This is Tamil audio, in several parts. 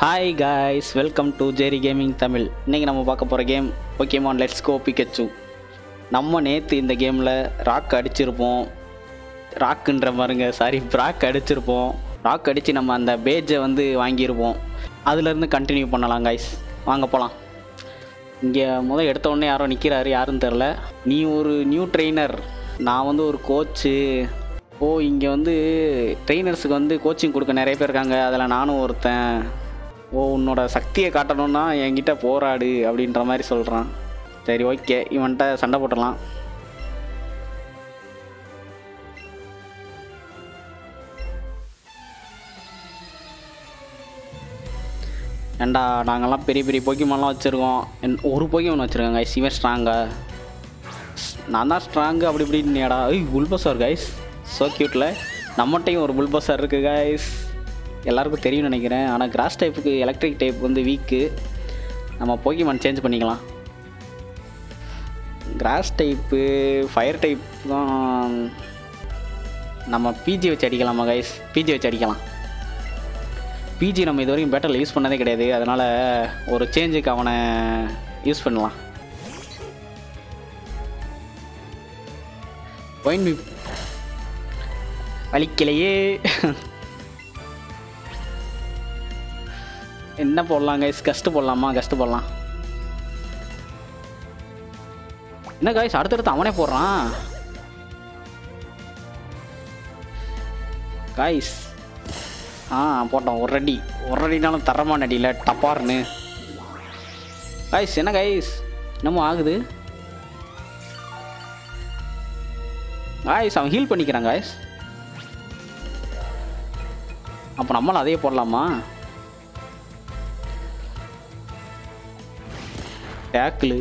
Hi guys welcome to Jerry gaming Tamil இன்றைக்கி நம்ம பார்க்க போகிற game okay man let's go Pikachu நம்ம நேற்று இந்த கேமில் ராக் அடிச்சிருப்போம் ராக்குன்ற மாதிரிங்க சாரி ராக் அடிச்சிருப்போம் ராக் அடித்து நம்ம அந்த பேஜை வந்து வாங்கியிருப்போம் அதுலேருந்து கண்டினியூ பண்ணலாம் காய்ஸ் வாங்க போகலாம் இங்கே முதல் எடுத்த உடனே யாரோ நிற்கிறாரு யாருன்னு தெரில நீ ஒரு நியூ ட்ரெயினர் நான் வந்து ஒரு கோச்சு ஓ இங்கே வந்து ட்ரெயினர்ஸுக்கு வந்து கோச்சிங் கொடுக்க நிறைய பேர் இருக்காங்க அதில் நானும் ஒருத்தன் ஓ உன்னோட சக்தியை காட்டணும்னா என்கிட்ட போராடு அப்படின்ற மாதிரி சொல்கிறான் சரி ஓகே இவன்கிட்ட சண்டை போட்டுடலாம் ஏண்டா நாங்கள்லாம் பெரிய பெரிய போக்கிமான்லாம் வச்சுருக்கோம் என்- ஒரு போக்கிமான் வச்சுருக்கோம் கைஸ் இவன் ஸ்ட்ராங்கா நான் தான் ஸ்ட்ராங்கு அப்படி இப்படின்னுடா ஐய் புல்பஸார் கைஸ் ஸோ க்யூட்டில் நம்மகிட்டையும் ஒரு புல்பஸார் இருக்குது கைஸ் எல்லாருக்கும் தெரியும்னு நினைக்கிறேன் ஆனால் கிராஸ் டைப்புக்கு எலக்ட்ரிக் டைப் வந்து வீக்கு நம்ம போக்கிமான் சேஞ்ச் பண்ணிக்கலாம் கிராஸ் டைப்பு ஃபயர் டைப் தான் நம்ம பிஜி வச்சு அடிக்கலாமா கைஸ் பிஜி வச்சு அடிக்கலாம் பிஜி நம்ம இது வரைக்கும் பேட்டரில் யூஸ் பண்ணதே கிடையாது அதனால் ஒரு சேஞ்சுக்கு அவனை யூஸ் பண்ணலாம் ஒயின் பி வலிக்கலையே என்ன போடலாம் கைஸ் கஷ்டு போடலாமா கஷ்டு போடலாம் என்ன கைஸ் அடுத்தடுத்து அவனே போடுறான் கைஸ் ஆ போட்டோம் ஒரு அடி ஒரு அடினாலும் தரமான அடியில் டப்பார்னு கைஸ் என்ன கைஸ் என்னமோ ஆகுது காய்ஸ் அவன் ஹீல் பண்ணிக்கிறான் காய்ஸ் அப்போ நம்மளும் அதே போடலாமா டேக்கிள்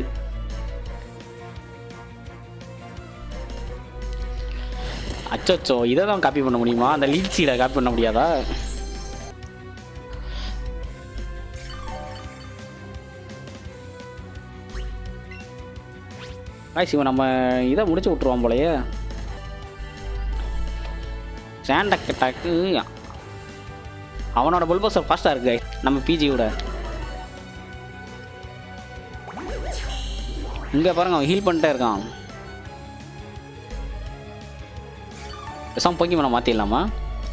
அச்சோ இதை தான் காப்பி பண்ண முடியுமா அந்த லீட் சீடை காப்பி பண்ண முடியாதா காய்ஸ் இவன் நம்ம இதை முடிச்சு விட்ருவான் போலயே சாண்டக் அட்டாக்கு அவனோட புல்பஸர் ஃபாஸ்ட்டாக இருக்கு guys. நம்ம பிஜியோட இங்கே பாருங்க அவன் ஹீல் பண்ணிட்டே இருக்கான் பேசாம பொங்கி மனம் மாற்றிடலாமா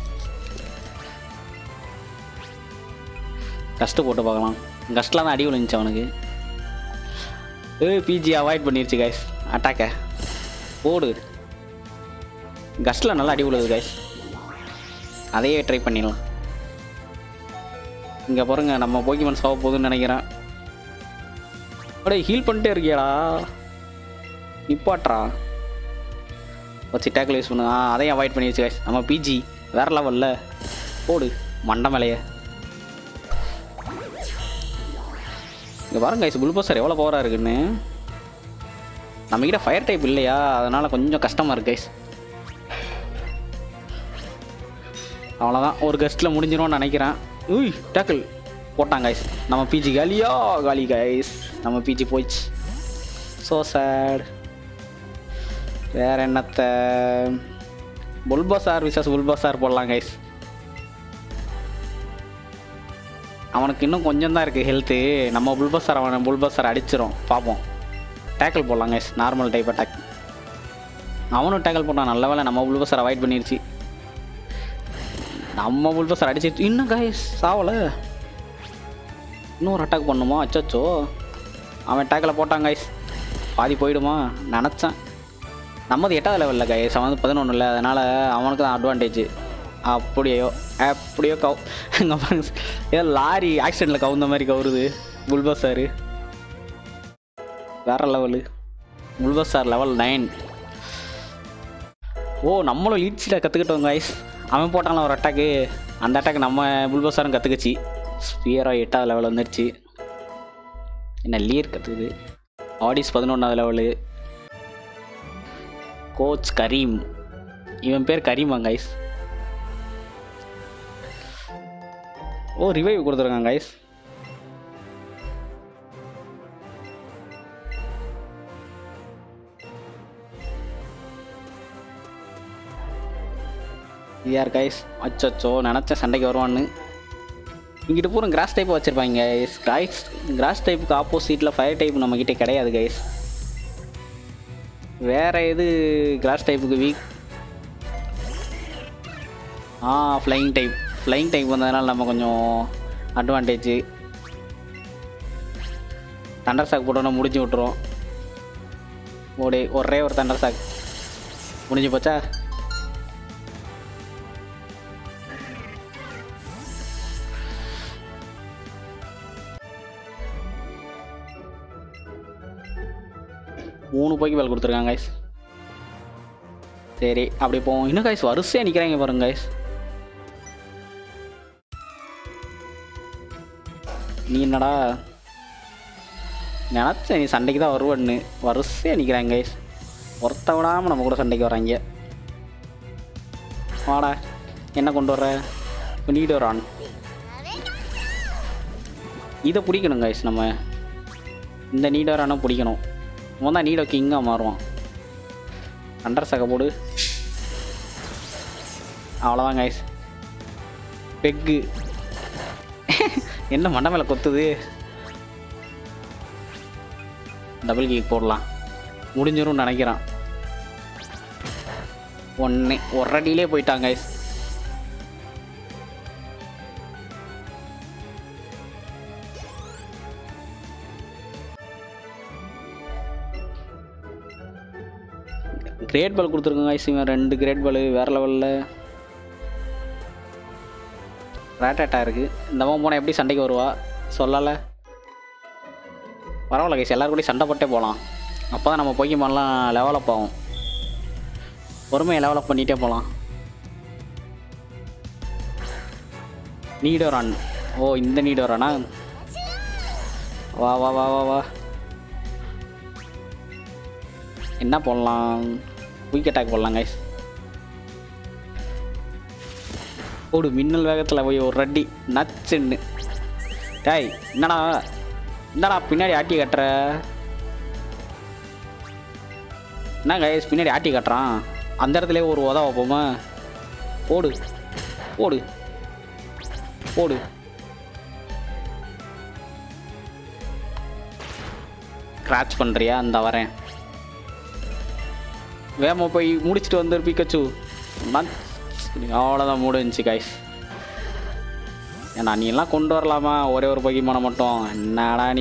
கஷ்ட போட்டு பார்க்கலாம் கஷ்டில் தான் அடி விழுந்துச்சு அவனுக்கு ஏய் பிஜி அவாய்ட் பண்ணிருச்சு கைஸ் அட்டாக்க போடு கஸ்டில் நல்லா அடி விழுது கைஸ் அதையே ட்ரை பண்ணிடலாம் இங்கே பாருங்க நம்ம போக்கிமன் சாவ போகுதுன்னு நினைக்கிறேன் அப்படியே ஹீல் பண்ணிட்டே இருக்கியாடா நிப்பாட்றா வச்சு டேக்கில் யூஸ் பண்ணு ஆ அதையும் அவாய்ட் பண்ணிடுச்சு கைஸ் நம்ம பிஜி வேற லெவலில் போடு மண்டை மேலையே இங்கே பாருங்க கைஸ் புல்போசர் எவ்வளோ பவராக இருக்குன்னு நம்மக்கிட்ட ஃபயர் டைப் இல்லையா அதனால் கொஞ்சம் கஷ்டமாக இருக்கு கைஸ் அவ்வளோதான் ஒரு கஸ்ட்டில் முடிஞ்சிரும்னு நினைக்கிறேன் உய் டேக்கிள் போட்டான் கைஸ் நம்ம பிஜி காலியா காலி கைஸ் நம்ம பிஜி போயிடுச்சு ஸோ சேட் வேற என்னத்த புல்பசார் விசஸ் புல்பசார் போடலாம் கைஸ் அவனுக்கு இன்னும் கொஞ்சம் தான் இருக்குது ஹெல்த்து நம்ம புல்பசார் அவனை புல்பசார் அடிச்சிரும் பார்ப்போம் டேக்கிள் போடலாம் கைஸ் நார்மல் டைப் அட்டாக் அவனும் டேக்கிள் போட்டான் நல்ல வேலை நம்ம புல்பசார் அவாய்ட் பண்ணிருச்சு நம்ம புல்பசார் அடிச்சு இன்னும் கைஸ் சாவல இன்னொரு அட்டாக் பண்ணுமா அச்சச்சோ அவன் டேக்கில் போட்டான் கைஸ் பாதி போயிடுமா நினச்சேன் நம்மது எட்டாவது லெவலில் கைஸ் அவன் வந்து பதினொன்றில் அதனால் அவனுக்கு தான் அட்வான்டேஜ் அப்படியோ அப்படியோ கவு இங்கே பாருங்க ஏதோ லாரி ஆக்சிடெண்ட்டில் கவுந்த மாதிரி கவுருது புல்பஸாரு வேற லெவலு புல்பஸார் லெவல் நைன் ஓ நம்மளும் லீட்ஸில் கற்றுக்கிட்டோம் கைஸ் அவன் போட்டாங்களா ஒரு அட்டாக்கு அந்த அட்டாக் நம்ம புல்பஸாரும் கற்றுக்குச்சு ஸ்பியரோ எட்டாவது லெவல் வந்துடுச்சு என்ன லீர் கற்றுக்குது ஆடிஸ் பதினொன்றாவது லெவலு கோச் கரீம் இவன் பேர் கரீமா கைஸ் ஓ ரிவைவ் கொடுத்துருக்காங்க கைஸ் யார் கைஸ் அச்சச்சோ நினச்ச சண்டைக்கு வருவான்னு இங்கிட்டு பூரா கிராஸ் டைப் வச்சுருப்பாங்க கிராஸ் கிராஸ் டைப்புக்கு ஆப்போசிட்டில் ஃபயர் டைப் நம்மக்கிட்ட கிடையாது கைஸ் வேறு எது கிராஸ் டைப்புக்கு வீக் ஆ ஃப்ளைங் டைப் ஃப்ளைங் டைப் வந்ததுனால நம்ம கொஞ்சம் அட்வான்டேஜ் தண்டர் சாக் போட்டோன்னா முடிஞ்சு விட்ருவோம் ஓடி ஒரே ஒரு தண்டர் சாக் முடிஞ்சு போச்சா மூணு போய்க்கு வேலை கொடுத்துருக்காங்க கைஸ் சரி அப்படி போவோம் இன்னும் கைஸ் வரிசையாக நிற்கிறாங்க பாருங்க கைஸ் நீ என்னடா நினச்சேன் நீ சண்டைக்கு தான் வருவன்னு வரிசையாக நிற்கிறாங்க கைஸ் ஒருத்த விடாமல் நம்ம கூட சண்டைக்கு வராங்க வாடா என்ன கொண்டு வர நீட் ஒரு ஆன் இதை பிடிக்கணும் கைஸ் நம்ம இந்த நீடரான பிடிக்கணும் அவன் தான் நீடோ கிங்காக மாறுவான் அண்டர் சக போடு அவ்வளோதான் கைஸ் பெக்கு என்ன மண்டை மேலே கொத்துது டபுள் கிக் போடலாம் முடிஞ்சிரும்னு நினைக்கிறான் ஒன்று ஒரு அடியிலே போயிட்டாங்க கைஸ் கிரேட் பால் கொடுத்துருக்கோங்க ஐஸ் இவன் ரெண்டு கிரேட் பால் வேறு லெவலில் ரேட்டாட்டா இருக்குது இந்த அம்மா போனால் எப்படி சண்டைக்கு வருவா சொல்லலை பரவாயில்ல கைஸ் எல்லாரும் கூட சண்டை போட்டே போகலாம் அப்போ தான் நம்ம பொய்க்கமாலாம் லெவலப் ஆகும் பொறுமையை லெவலப் பண்ணிகிட்டே போகலாம் நீடோ ரன் ஓ இந்த நீடோ ரனா வா வா வா வா வா என்ன போடலாம் குயிக் அட்டாக் போடலாம் கைஸ் ஓடு மின்னல் வேகத்தில் போய் ஒரு ரட்டி நச்சுன்னு டேய் என்னடா என்னடா பின்னாடி ஆட்டி கட்டுற என்ன கைஸ் பின்னாடி ஆட்டி கட்டுறான் அந்த இடத்துல ஒரு உத வைப்போமா போடு போடு போடு கிராச் பண்ணுறியா இந்த வரேன் வேகமாக போய் முடிச்சுட்டு வந்து பிக்கச்சு நான் அவ்வளோதான் முடிஞ்சுச்சு கைஸ் ஏன்னா நீ எல்லாம் கொண்டு வரலாமா ஒரே ஒரு பகிமான மட்டும் என்னடா நீ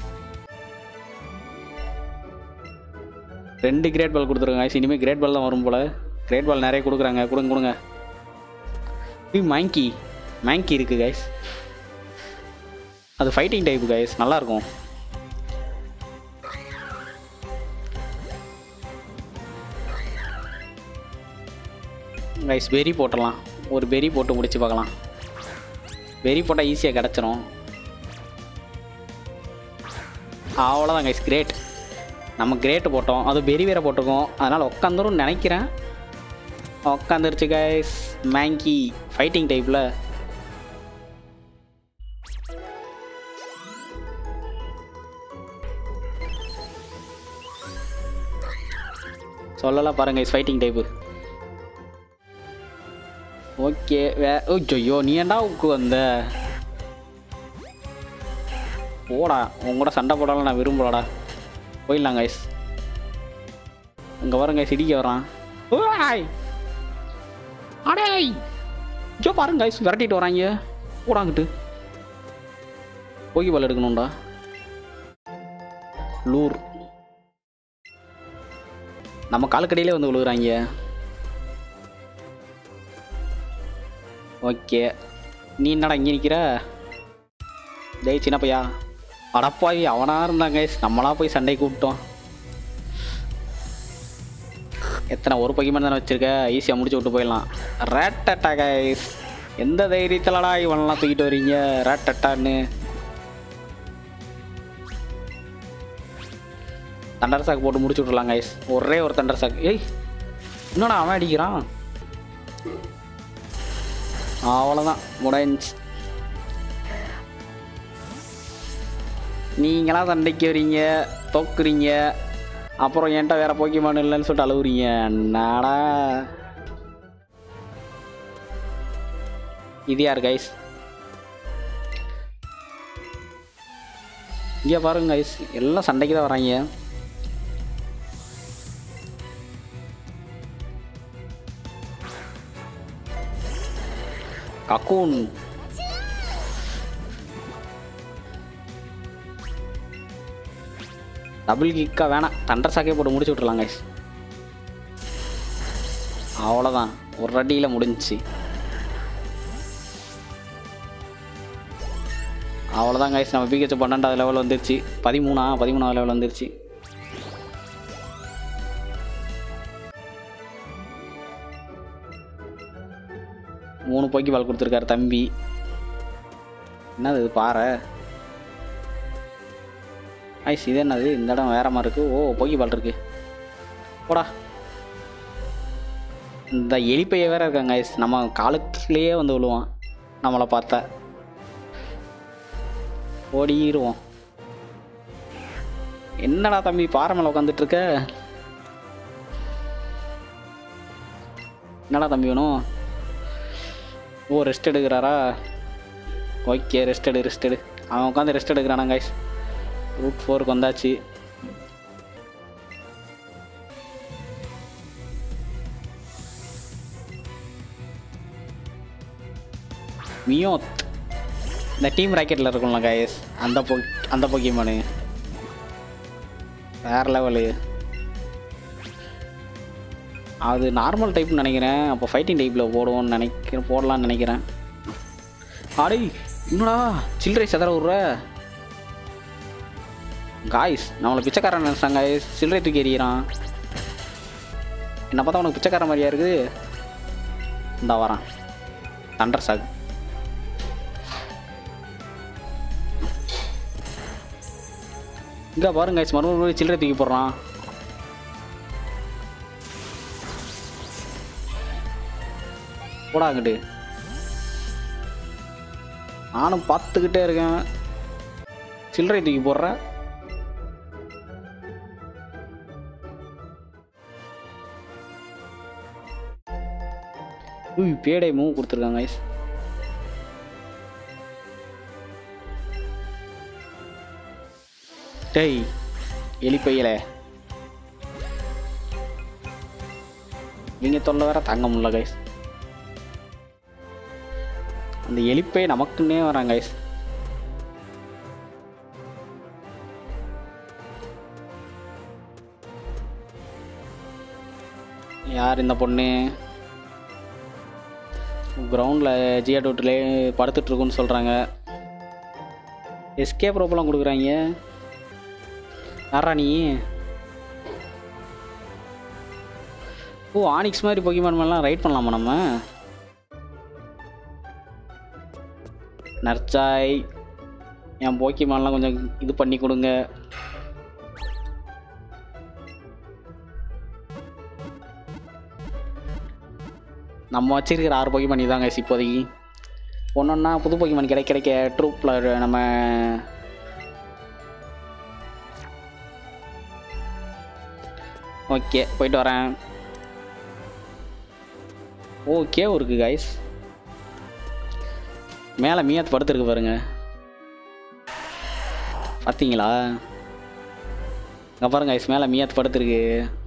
ரெண்டு கிரேட் பால் கொடுத்துருங்க கைஸ் இனிமேல் கிரேட் பால் தான் வரும் போல் கிரேட் பால் நிறைய கொடுக்குறாங்க கொடுங்க கொடுங்க இது மேங்கி மேங்கி இருக்குது கைஸ் அது ஃபைட்டிங் டைப் கைஸ் நல்லாயிருக்கும் கைஸ் பெரி போட்டலாம் ஒரு பெரி போட்டு முடிச்சு பார்க்கலாம் பெரி போட்டால் ஈஸியாக கிடச்சிரும் அவ்வளோதான் கைஸ் கிரேட் நம்ம கிரேட்டு போட்டோம் அது பெரி வேற போட்டிருக்கோம் அதனால் உட்காந்துரும் நினைக்கிறேன் உட்காந்துருச்சு கைஸ் மேங்கி ஃபைட்டிங் டைப்பில் சொல்லலாம் பாருங்க ஃபைட்டிங் டைப்பு ஓகே வே ஐயோ நீ ஏன்டா உக்கு வந்த போடா உன் கூட சண்டை போடாலும் நான் விரும்பலடா போயிடலாம் கைஸ் இங்கே வரங்க சிடிக்க வரான் ஓய் அடேய் ஜோ பாருங்க கைஸ் விரட்டிட்டு வராங்க போடாங்கிட்டு போகி பால் எடுக்கணும்டா லூர் நம்ம காலுக்கடியிலே வந்து விழுகுறாங்க ஓகே நீ என்னடா இங்கே நிற்கிற டேய் சின்ன பையா அடப்பாவி அவனா இருந்தாங்க நம்மளா போய் சண்டை கூப்பிட்டோம் எத்தனை ஒரு பகிமன் தானே வச்சிருக்க ஈஸியாக முடிச்சு விட்டு போயிடலாம் ரேட்டட்டா கைஸ் எந்த தைரியத்திலடா இவனெல்லாம் தூக்கிட்டு வரீங்க ரேட்டட்டான்னு தண்டர் சாக்கு போட்டு முடிச்சு விட்றலாம் கைஸ் ஒரே ஒரு தண்டர் சாக்கு ஏய் என்னடா அவன் அடிக்கிறான் அவ்வளோதான் முடிஞ்சு நீங்களாம் சண்டைக்கு வரீங்க தோக்குறீங்க அப்புறம் என்கிட்ட வேற போக்கிமான் இல்லைன்னு சொல்லிட்டு அழுவுறீங்க நாடா இது யார் கைஸ் இங்கே பாருங்க guys எல்லாம் சண்டைக்கு தான் வராங்க கக்கூன் டபுள் கிக்கா வேணாம் தண்டர் சாக்கே போட்டு முடிச்சு விட்றலாம் கைஸ் அவ்வளோதான் ஒரு அடியில் முடிஞ்சுச்சு அவ்வளோதான் கைஸ் நம்ம பிஹெச் பன்னெண்டாவது லெவல் வந்துருச்சு பதிமூணா பதிமூணாவது லெவல் வந்துருச்சு மூணு போக்கி பால் கொடுத்துருக்காரு தம்பி என்னது இது பாறை ஐஸ் இது என்னது இந்த இடம் வேற மாதிரி இருக்கு ஓ போக்கி பால் இருக்கு போடா இந்த எலிப்பைய வேற இருக்காங்க ஐஸ் நம்ம காலத்துலேயே வந்து விழுவான் நம்மளை பார்த்தா ஓடிடுவோம் என்னடா தம்பி பாறை மேலே உட்காந்துட்டு இருக்க என்னடா தம்பி வேணும் ஓ ரெஸ்ட் எடுக்கிறாரா ஓகே ரெஸ்ட் எடு ரெஸ்ட் எடு அவன் உட்காந்து ரெஸ்ட் எடுக்கிறானா கைஸ் ரூட் ஃபோருக்கு வந்தாச்சு மியோத் இந்த டீம் ராக்கெட்டில் இருக்கும்ல கைஸ் அந்த பொ அந்த பொக்கிமானு வேற லெவலு அது நார்மல் டைப்னு நினைக்கிறேன் அப்போ ஃபைட்டிங் டைப்பில் போடுவோம்னு நினைக்கிறேன் போடலாம்னு நினைக்கிறேன் அடே என்னடா சில்லறை சதற விட்ற காய்ஸ் நம்மளை பிச்சைக்காரன் நினைச்சாங்க guys. சில்லறை தூக்கி எறிகிறான் என்ன பார்த்தா உனக்கு பிச்சைக்காரன் மாதிரியா இருக்குது இந்தா வரான் தண்டர் சாக் இங்கே பாருங்க guys, மறுபடியும் சில்லறை தூக்கி போடுறான் போடா அங்கிட்டு நானும் பார்த்துக்கிட்டே இருக்கேன் சில்லறை தூக்கி போடுறேன் உய் பேடை மூவ் கொடுத்துருக்காங்க guys. டேய் எலிப்பையில இவங்க தொல்லை வேற தாங்க முடியல கைஸ் அந்த எலிப்பை நமக்குன்னே வராங்க கைஸ் யார் இந்த பொண்ணு கிரவுண்டில் ஜியா டோட்டிலே படுத்துட்டு இருக்குன்னு சொல்கிறாங்க எஸ்கே ப்ரோப்பெல்லாம் கொடுக்குறாங்க யாரா நீ ஓ ஆனிக்ஸ் மாதிரி பொக்கிமான் மேலாம் ரைட் பண்ணலாமா நம்ம நர்ச்சாய் என் போக்கிமான்லாம் கொஞ்சம் இது பண்ணி கொடுங்க நம்ம வச்சிருக்கிற ஆறு போக்கிமான் இதாங்க இப்போதைக்கு ஒன்றொன்னா புது போக்கிமான் கிடைக்க கிடைக்க ட்ரூப்பில் நம்ம ஓகே போயிட்டு வரேன் ஓகே இருக்கு கைஸ் மேலே மியாத் படுத்துருக்கு பாருங்க பார்த்தீங்களா இங்கே பாருங்க கைஸ் மேலே மியாத் படுத்துருக்கு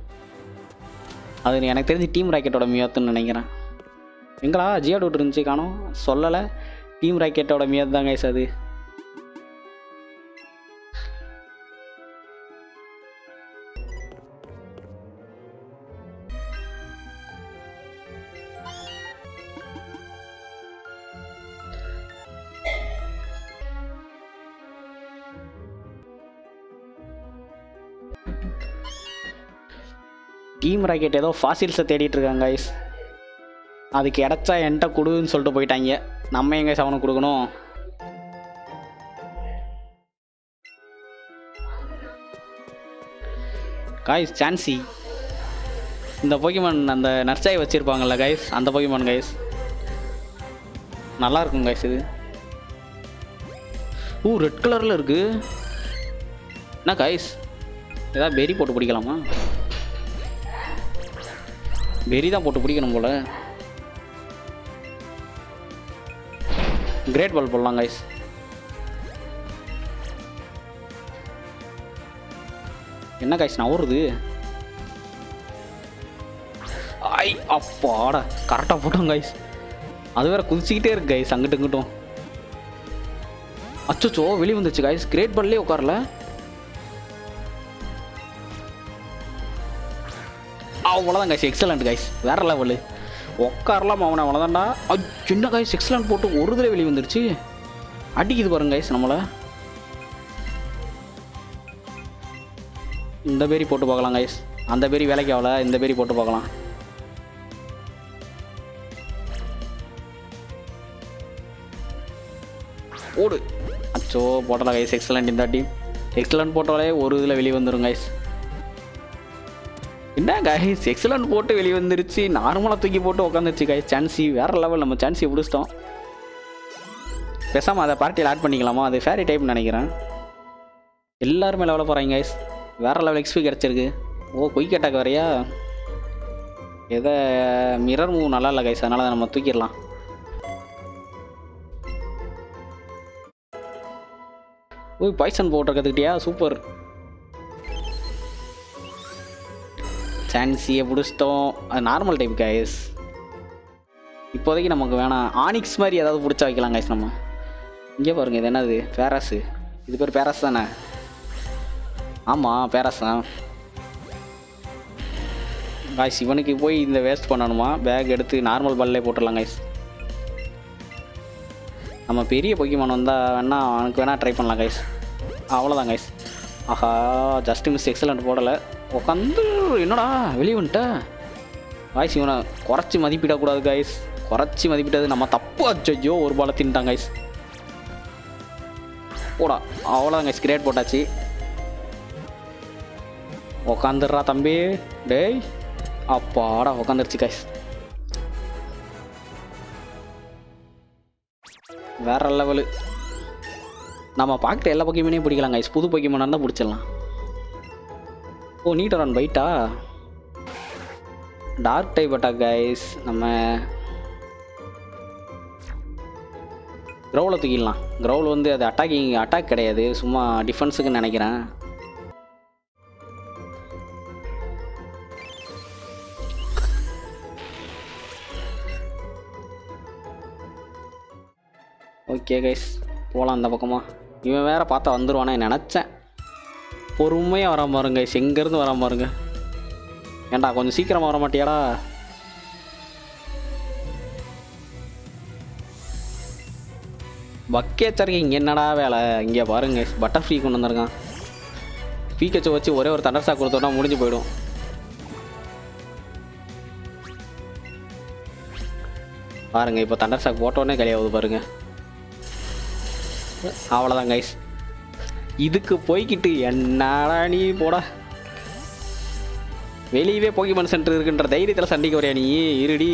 அது எனக்கு தெரிஞ்சு டீம் ராக்கெட்டோட மியாத்துன்னு நினைக்கிறேன் எங்களா ஜியோ டூட் இருந்துச்சு காணோம் சொல்லலை டீம் ராக்கெட்டோட மியாத் தான் கைஸ் அது டீம் ராக்கெட் ஏதோ ஃபாசில்ஸை தேடிட்டு இருக்காங்க கைஸ் அதுக்கு இடச்சா என்கிட்ட கொடுன்னு சொல்லிட்டு போயிட்டாங்க நம்ம எங்க அவனுக்கு கொடுக்கணும் காய்ஸ் சான்சி இந்த போக்கிமான் அந்த நர்சாய் வச்சுருப்பாங்கல்ல கைஸ் அந்த போக்கிமான் கைஸ் நல்லா இருக்கும் கைஸ் இது ஊ ரெட் கலரில் இருக்கு என்ன கைஸ் ஏதாவது பெரி போட்டு பிடிக்கலாமா பெரி தான் போட்டு பிடிக்கணும் போல கிரேட் பால் போடலாம் கைஸ் என்ன காய்ஸ் நவருது ஐ அப்பாடா கரெக்டாக போட்டோம் கைஸ் அது வேற குதிச்சுக்கிட்டே இருக்கு கைஸ் அங்கிட்டு இங்கிட்டும் அச்சோ வெளியே வந்துச்சு கைஸ் கிரேட் பல்லே உட்காரல அவ்வளோதான் கைஸ் எக்ஸலண்ட் கைஸ் வேற லெவலு உட்காரலாம் அவனை அவ்வளோதான்டா சின்ன கைஸ் எக்ஸலண்ட் போட்டு ஒரு தடவை வெளியே வந்துருச்சு அடிக்குது பாருங்க கைஸ் நம்மளை இந்த பேரி போட்டு பார்க்கலாம் கைஸ் அந்த பேரி வேலைக்கு ஆகல இந்த பேரி போட்டு பார்க்கலாம் போடு அச்சோ போட்டலாம் கைஸ் எக்ஸலண்ட் இந்த டீம் எக்ஸலண்ட் போட்டாலே ஒரு இதில் வெளியே வந்துடும் கைஸ் என்ன கைஸ் எக்ஸலண்ட் போட்டு வெளியே வந்துருச்சு நார்மலாக தூக்கி போட்டு உட்காந்துருச்சு கைஸ் சான்சி வேற லெவல் நம்ம சான்சி பிடிச்சிட்டோம் பேசாமல் அதை பார்ட்டியில் ஆட் பண்ணிக்கலாமா அது ஃபேரி டைப்னு நினைக்கிறேன் எல்லாருமே லெவலில் போகிறாங்க கைஸ் வேற லெவல் எக்ஸ்பி கிடச்சிருக்கு ஓ குயிக் அட்டாக் வரையா எதை மிரர் மூவ் நல்லா இல்லை கைஸ் அதனால் நம்ம தூக்கிடலாம் ஓய் பாய்சன் பவுடர் கற்றுக்கிட்டியா சூப்பர் சான்சியை பிடிச்சிட்டோம் அது நார்மல் டைப் கைஸ் இப்போதைக்கு நமக்கு வேணாம் ஆனிக்ஸ் மாதிரி ஏதாவது பிடிச்சா வைக்கலாம் கைஸ் நம்ம இங்கே பாருங்க இது என்னது பேராஸு இது பேர் பேராஸ் தானே ஆமாம் பேராஸ் தான் காய்ஸ் இவனுக்கு போய் இந்த வேஸ்ட் பண்ணணுமா பேக் எடுத்து நார்மல் பால்லே போட்டுடலாம் கைஸ் நம்ம பெரிய பொக்கிமான் வந்தால் வேணா அவனுக்கு வேணால் ட்ரை பண்ணலாம் கைஸ் அவ்வளோதான் கைஸ் ஆஹா ஜஸ்ட் மிஸ் எக்ஸலண்ட் போடலை உட்காந்து என்னடா வெளியே வந்துட்ட காய்ஸ் இவனை குறைச்சி மதிப்பிடக்கூடாது கைஸ் குறைச்சி மதிப்பிட்டது நம்ம தப்பு அச்சோ ஒரு பாலை தின்ட்டான் கைஸ் போடா அவ்வளோதான் கைஸ் கிரேட் போட்டாச்சு உக்காந்துடுறா தம்பி டேய் அப்பாடா உக்காந்துருச்சு கைஸ் வேற லெவலு நம்ம பார்க்குற எல்லா பொக்கிமனையும் பிடிக்கலாம் கைஸ் புது பொக்கிமனாக இருந்தால் பிடிச்சிடலாம் ஓ நீட் ரன் பைட்டா டார்க் டைப் அட்டாக் கைஸ் நம்ம க்ரௌவில் தூக்கிடலாம் க்ரௌவில் வந்து அது அட்டாக்கிங் அட்டாக் கிடையாது சும்மா டிஃபென்ஸுக்குன்னு நினைக்கிறேன் ஓகே கைஸ் போகலாம் அந்த பக்கமாக இவன் வேற பார்த்தா வந்துடுவானே நினச்சேன் பொறுமையாக வராம பாருங்க கைஸ் எங்கேருந்து வராம பாருங்க ஏன்டா கொஞ்சம் சீக்கிரமாக வர மாட்டியாடா பக்கேச்சருக்கு இங்கே என்னடா வேலை இங்கே பாருங்க பட்டர் ஃப்ரீ கொண்டு வந்திருக்கான் பீக்கச்சை வச்சு ஒரே ஒரு தண்டர் சாக் கொடுத்தோன்னா முடிஞ்சு போயிடும் பாருங்க இப்போ தண்டர் சாக் போட்டோடனே கலியாகுது பாருங்க அவ்வளோதான் கைஸ் இதுக்கு போய்கிட்டு என்னடா நீ போடா வெளியவே போக்கிமான் சென்டர் இருக்குன்ற தைரியத்தில் சண்டைக்கு வரையா நீ இருடி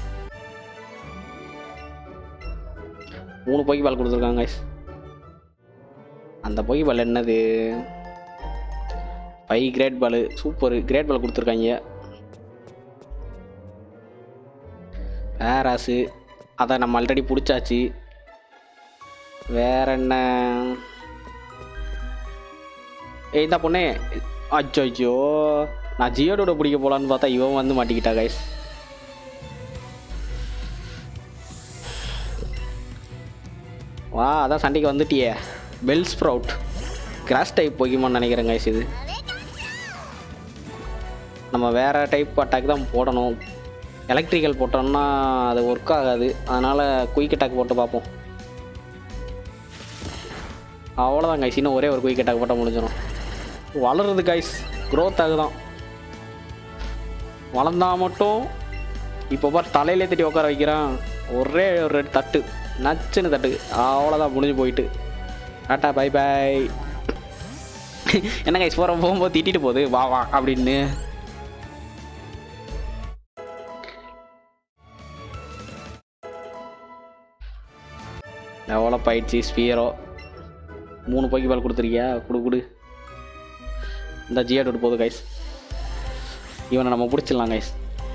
மூணு போக்கி பால் கொடுத்துருக்காங்க கைஸ் அந்த போக்கி பால் என்னது five great ball super great ball கொடுத்துருக்காங்க பேராஸு அதை நம்ம ஆல்ரெடி பிடிச்சாச்சு வேற என்ன ஏய் இந்த பொண்ணே அச்சோ நான் ஜியோடோட பிடிக்க போலான்னு பார்த்தா இவன் வந்து மாட்டிக்கிட்டா கைஸ் வா அதான் சண்டைக்கு வந்துட்டியே பெல் ஸ்ப்ரவுட் கிராஸ் டைப் போகிமான்னு நினைக்கிறேன் கைஸ் இது நம்ம வேற டைப் அட்டாக் தான் போடணும் எலக்ட்ரிக்கல் போட்டோம்னா அது ஒர்க் ஆகாது அதனால் குயிக் அட்டாக் போட்டு பார்ப்போம் அவ்வளோதான் கைஸ் இன்னும் ஒரே ஒரு குயிக் அட்டாக் போட்டால் முடிஞ்சிடும் வளருது கைஸ் க்ரோத் ஆகுதான் வளர்ந்தா மட்டும் இப்போ பார் தலையிலே தட்டி உட்கார வைக்கிறான் ஒரே ஒரு ரெண்டு தட்டு நச்சுன்னு தட்டு அவ்வளோதான் முடிஞ்சு போயிட்டு டாட்டா பை பை என்ன கைஸ் போகிற போகும்போது திட்டிட்டு போகுது வா வா அப்படின்னு டெவலப் ஆயிடுச்சு ஸ்பியரோ மூணு போக்கி பால் கொடுத்துருக்கியா கொடு கொடு இந்த ஜியாட் விட்டு போகுது கைஸ் இவனை நம்ம பிடிச்சிடலாம் கைஸ்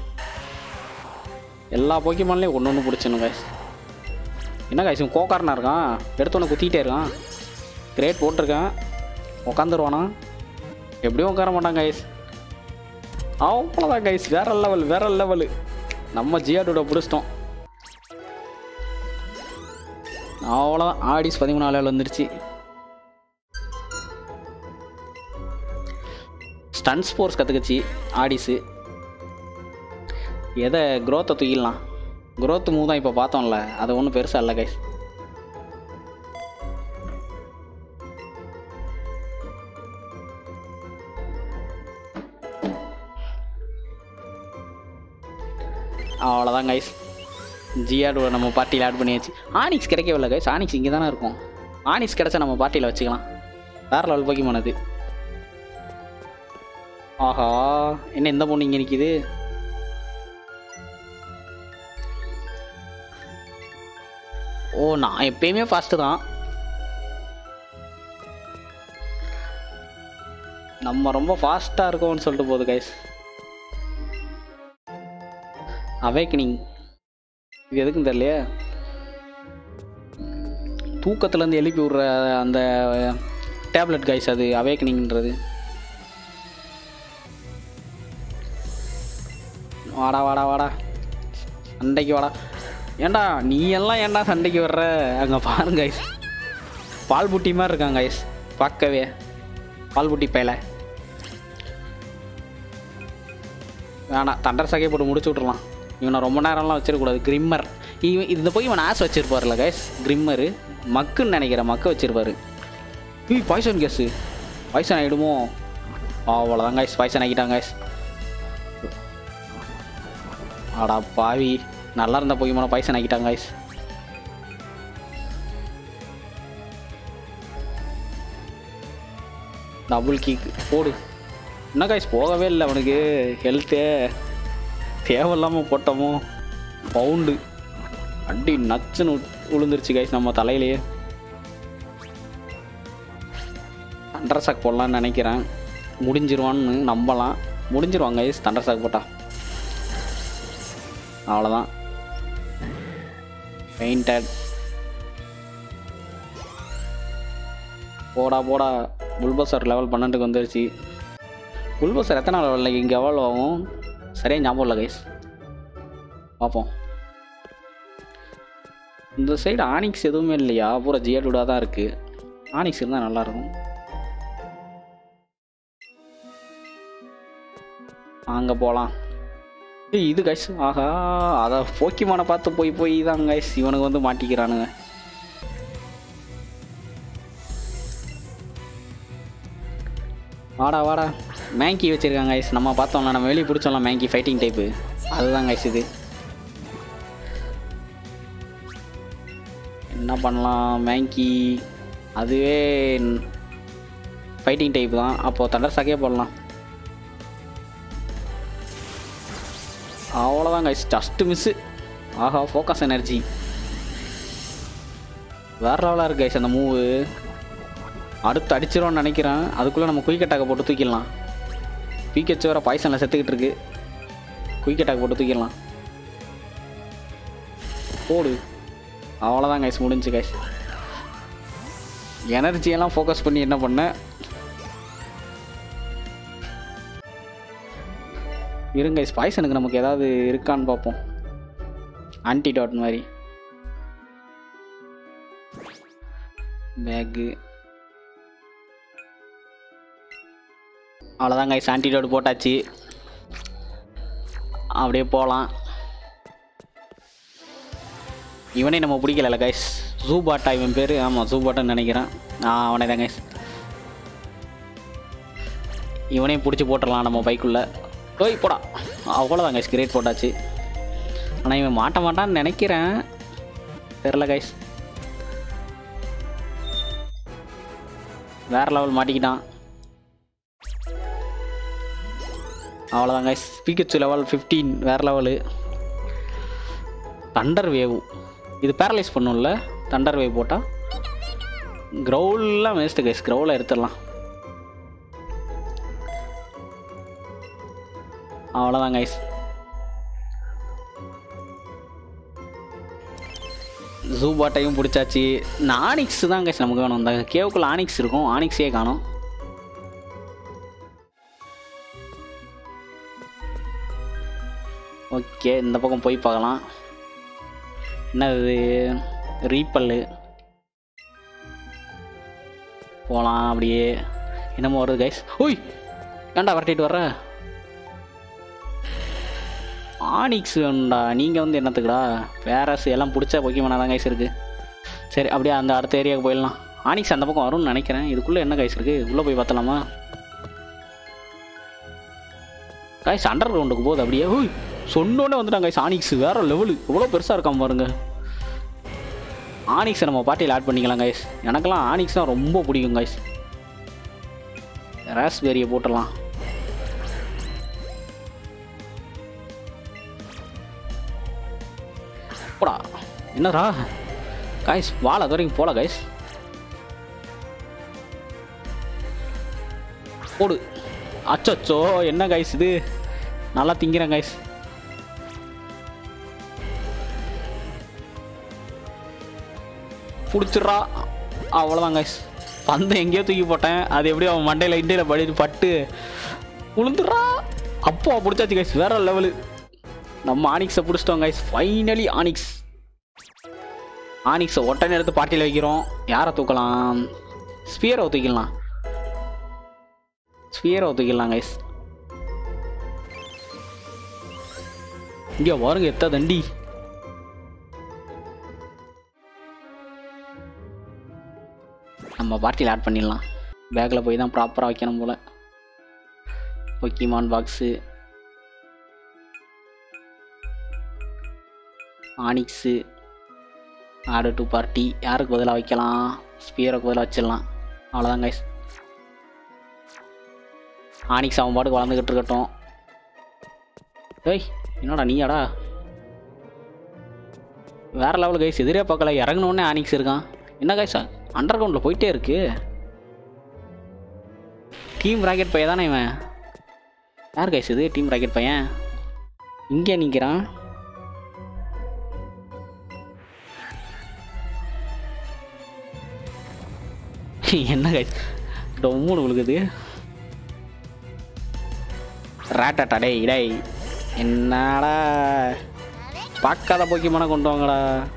எல்லா போக்கிமான்லேயும் ஒன்று ஒன்று பிடிச்சிடணும் கைஸ் என்ன கைஸ் இவன் கோக்காரனா இருக்கான் எடுத்தோன்னே குத்திக்கிட்டே இருக்கான் கிரேட் போட்டிருக்கான் உக்காந்துருவானா எப்படியும் உட்கார மாட்டாங்க கைஸ் அவ்வளோதான் கைஸ் வேற லெவல் வேற லெவலு நம்ம ஜியாடோட பிடிச்சிட்டோம் அவ்வளோதான் ஆடிஸ் பதிமூணு லெவல் வந்துருச்சு ஸ்டன் ஸ்போர்ட்ஸ் கற்றுக்குச்சு ஆடிஸு எதை க்ரோத்தை தூக்கிடலாம் க்ரோத் மூவ் தான் இப்போ பார்த்தோம்ல அது ஒன்றும் பெருசாக இல்லை கைஸ் அவ்வளோதான் கைஸ் ஜிஆர்டு நம்ம பார்ட்டியில் ஆட் பண்ணியாச்சு ஆனிக்ஸ் கிடைக்கவில்லை கைஸ் ஆனிக்ஸ் இங்கே தானே இருக்கும் ஆனிக்ஸ் கிடைச்சா நம்ம பார்ட்டியில் வச்சுக்கலாம் வேறு லெவல் போக்கிமான் அது ஆஹா என்ன எந்த பொண்ணு இங்கே நிற்கிது ஓ நான் எப்பயுமே ஃபாஸ்ட்டு தான் நம்ம ரொம்ப ஃபாஸ்ட்டாக இருக்கோம்னு சொல்லிட்டு போகுது கைஸ் அவேக்கனிங் இது எதுக்குன்னு தெரியலையே தூக்கத்துலேருந்து எழுப்பி விட்ற அந்த டேப்லெட் கைஸ் அது அவேக்கனிங்ன்றது வாடா வாடா வாடா சண்டைக்கு வாடா ஏன்டா நீ எல்லாம் ஏன்டா சண்டைக்கு வர்ற அங்கே பாருங்க கைஸ் பால் புட்டி மாதிரி இருக்காங்க கைஸ் பார்க்கவே பால் புட்டி பயல வேணாம் தண்டர் சகையை போட்டு முடிச்சு விட்றலாம் இவனை ரொம்ப நேரம்லாம் வச்சிருக்கக்கூடாது கிரிம்மர் இவன் இந்த போய் இவன் ஆஸ் வச்சிருப்பார்ல கைஸ் கிரிம்மரு மக்குன்னு நினைக்கிறேன் மக்கு வச்சிருப்பாரு ஈ பாய்சன் கேஸு பாய்சன் ஆகிடுமோ அவ்வளோதான் கைஸ் பாய்சன் ஆகிட்டாங்க கைஸ் ஆடா பாவி நல்லா இருந்த போய் பாய்சன் ஆக்கிட்டாங்க கைஸ் டபுள் கிக் போடு என்ன கைஸ் போகவே இல்லை அவனுக்கு ஹெல்த்தே தேவையில்லாமல் போட்டோமோ பவுண்டு அடி நச்சுன்னு விழுந்துருச்சு கைஸ் நம்ம தலையிலேயே தண்டர் சாக் போடலான்னு நினைக்கிறேன் முடிஞ்சிருவான்னு நம்பலாம் முடிஞ்சிருவாங்க கைஸ் தண்டர் சாக் போட்டா அவ்வளோதான் பெயிண்டட் போடா போடா புல்பசர் லெவல் பன்னெண்டுக்கு வந்துருச்சு புல்பசர் எத்தனை லெவலில் இங்கே எவ்வளோ ஆகும் சரியாக ஞாபகம் இல்லை கைஸ் பார்ப்போம் இந்த சைடு ஆனிக்ஸ் எதுவுமே இல்லையா பூரா ஜியடுடாக தான் இருக்குது ஆனிக்ஸ் இருந்தால் நல்லாயிருக்கும் அங்கே போகலாம் ஏய் இது கைஸ் ஆஹா அதை போக்கிமானை பார்த்து போய் போய் தான் கைஸ் இவனுக்கு வந்து மாட்டிக்கிறானுங்க வாடா வாடா மேங்கி வச்சுருக்காங்க கைஸ் நம்ம பார்த்தோம்ல நம்ம வெளியே பிடிச்சோம்ல மேங்கி ஃபைட்டிங் டைப்பு அதுதான் கைஸ் இது என்ன பண்ணலாம் மேங்கி அதுவே ஃபைட்டிங் டைப் தான் அப்போது தண்டர் சாக்கே போடலாம் அவ்வளோதான் கைஸ் ஜஸ்ட்டு மிஸ்ஸு ஆஹா ஃபோக்கஸ் எனர்ஜி வேற லெவலாக இருக்கு கைஸ் அந்த மூவு அடுத்து அடிச்சிரும்னு நினைக்கிறேன் அதுக்குள்ளே நம்ம குயிக் அட்டாக்கை போட்டு தூக்கிடலாம் பீக்கச்சு வேறு பாய்சனில் செத்துக்கிட்டு இருக்கு குயிக் அட்டாக் போட்டு தூக்கிடலாம் போடு அவ்வளோதான் கைஸ் முடிஞ்சு கைஸ் எனர்ஜியெல்லாம் ஃபோக்கஸ் பண்ணி என்ன பண்ணேன் இருங்க கைஸ் பாய்சனுக்கு நமக்கு ஏதாவது இருக்கான்னு பார்ப்போம் ஆன்டிடாட் மாதிரி பேக்கு அவ்வளோதான் கைஸ் ஆன்டிடாட் போட்டாச்சு அப்படியே போகலாம் இவனே நம்ம பிடிக்கல கைஸ் ஜூபாட்டா இவன் பேர் ஆமாம் ஜூபாட்டான்னு நினைக்கிறேன் ஆ அவனே தான் கைஸ் இவனையும் பிடிச்சி போட்டுடலாம் நம்ம பைக்குள்ளே ஓய் போடா அவ்வளோதான் கைஸ் கிரேட் போட்டாச்சு ஆனால் இவன் மாட்ட மாட்டான்னு நினைக்கிறேன் தெரில கைஸ் வேற லெவல் மாட்டிக்கிட்டான் அவ்வளோதான் கைஸ் பிகச்சு லெவல் ஃபிஃப்டீன் வேற லெவலு தண்டர் வேவ் இது பேரலைஸ் பண்ணும்ல தண்டர் வேவ் போட்டால் க்ரௌல்லாம் வேஸ்ட்டு கைஸ் க்ரௌவில் எடுத்துடலாம் அவ்வளோதான் கைஸ் ஜூ பாட்டையும் பிடிச்சாச்சு இந்த ஆனிக்ஸ் தான் கைஸ் நமக்கு வேணும் இந்த கேவுக்குள்ள ஆனிக்ஸ் இருக்கும் ஆனிக்ஸே காணும் ஓகே இந்த பக்கம் போய் பார்க்கலாம் என்ன இது ரீப்பல்லு போகலாம் அப்படியே என்னமோ வருது கைஸ் ஓய் ஏன்டா விரட்டிட்டு வர்ற ஆனிக்ஸ் வேணும்டா நீங்கள் வந்து என்னத்துக்குடா பேரஸ் எல்லாம் பிடிச்ச பொக்கிமானா தான் கைஸ் இருக்குது சரி அப்படியே அந்த அடுத்த ஏரியாவுக்கு போயிடலாம் ஆனிக்ஸ் அந்த பக்கம் வரும்னு நினைக்கிறேன் இதுக்குள்ளே என்ன கைஸ் இருக்குது உள்ளே போய் பார்த்தலாமா கைஸ் அண்டர் கிரவுண்டுக்கு போகுது அப்படியே ஓய் சொன்னோன்னே வந்துட்டாங்க கைஸ் ஆனிக்ஸ் வேற லெவலு எவ்வளோ பெருசாக இருக்காம பாருங்க ஆனிக்ஸை நம்ம பார்ட்டியில் ஆட் பண்ணிக்கலாம் கைஸ் எனக்கெல்லாம் ஆனிக்ஸ் தான் ரொம்ப பிடிக்கும் கைஸ் ராஸ்பெரியை போட்டுடலாம் போடா என்னடா கைஸ் வாழ அது வரைக்கும் போல கைஸ் போடு அச்சச்சோ என்ன கைஸ் இது நல்லா திங்கிறேன் கைஸ் பிடிச்சிட்றா அவ்வளோதான் கைஸ் பந்தை எங்கேயோ தூக்கி போட்டேன் அது எப்படியோ அவன் மண்டையில் இண்டியில் படி பட்டு உளுந்துடுறா அப்போ பிடிச்சாச்சு கைஸ் வேற லெவலு நம்ம ஆனிக்ஸை பிடிச்சிட்டோம் கைஸ் ஃபைனலி ஆனிக்ஸ் ஆனிக்ஸை ஒட்டனை எடுத்து பாட்டியில் வைக்கிறோம் யாரை தூக்கலாம் ஸ்பியரை தூக்கிடலாம் ஸ்பியரை தூக்கிடலாம் கைஸ் இங்கே பாருங்க எத்த தண்டி நம்ம பார்ட்டியில் ஆட் பண்ணிடலாம் பேக்கில் போய் தான் ப்ராப்பராக வைக்கணும் போல் பொக்கிமான் பாக்ஸு ஆனிக்ஸு ஆடு டு பார்ட்டி யாருக்கு பதிலாக வைக்கலாம் ஸ்பியருக்கு பதிலாக வச்சிடலாம் அவ்வளோதான் கைஸ் ஆனிக்ஸ் அவன் பாட்டுக்கு வளர்ந்துக்கிட்டு இருக்கட்டும் ஏய் என்னடா நீயாடா வேற லெவல் கைஸ் எதிரே பார்க்கல இறங்கினோடனே ஆனிக்ஸ் இருக்கான் என்ன கைஸ் அண்டர் கிரவுண்டில் போயிட்டே இருக்கு டீம் ராக்கெட் பையன் தானே இவன் யார் கைஸ் இது டீம் ராக்கெட் பையன் இங்கே நிற்கிறான் என்ன கைஸ் ரொம்ப விழுகுது ராட்டா டேய் டேய் என்னடா பார்க்காத போக்கிமான கொண்டு வாங்கடா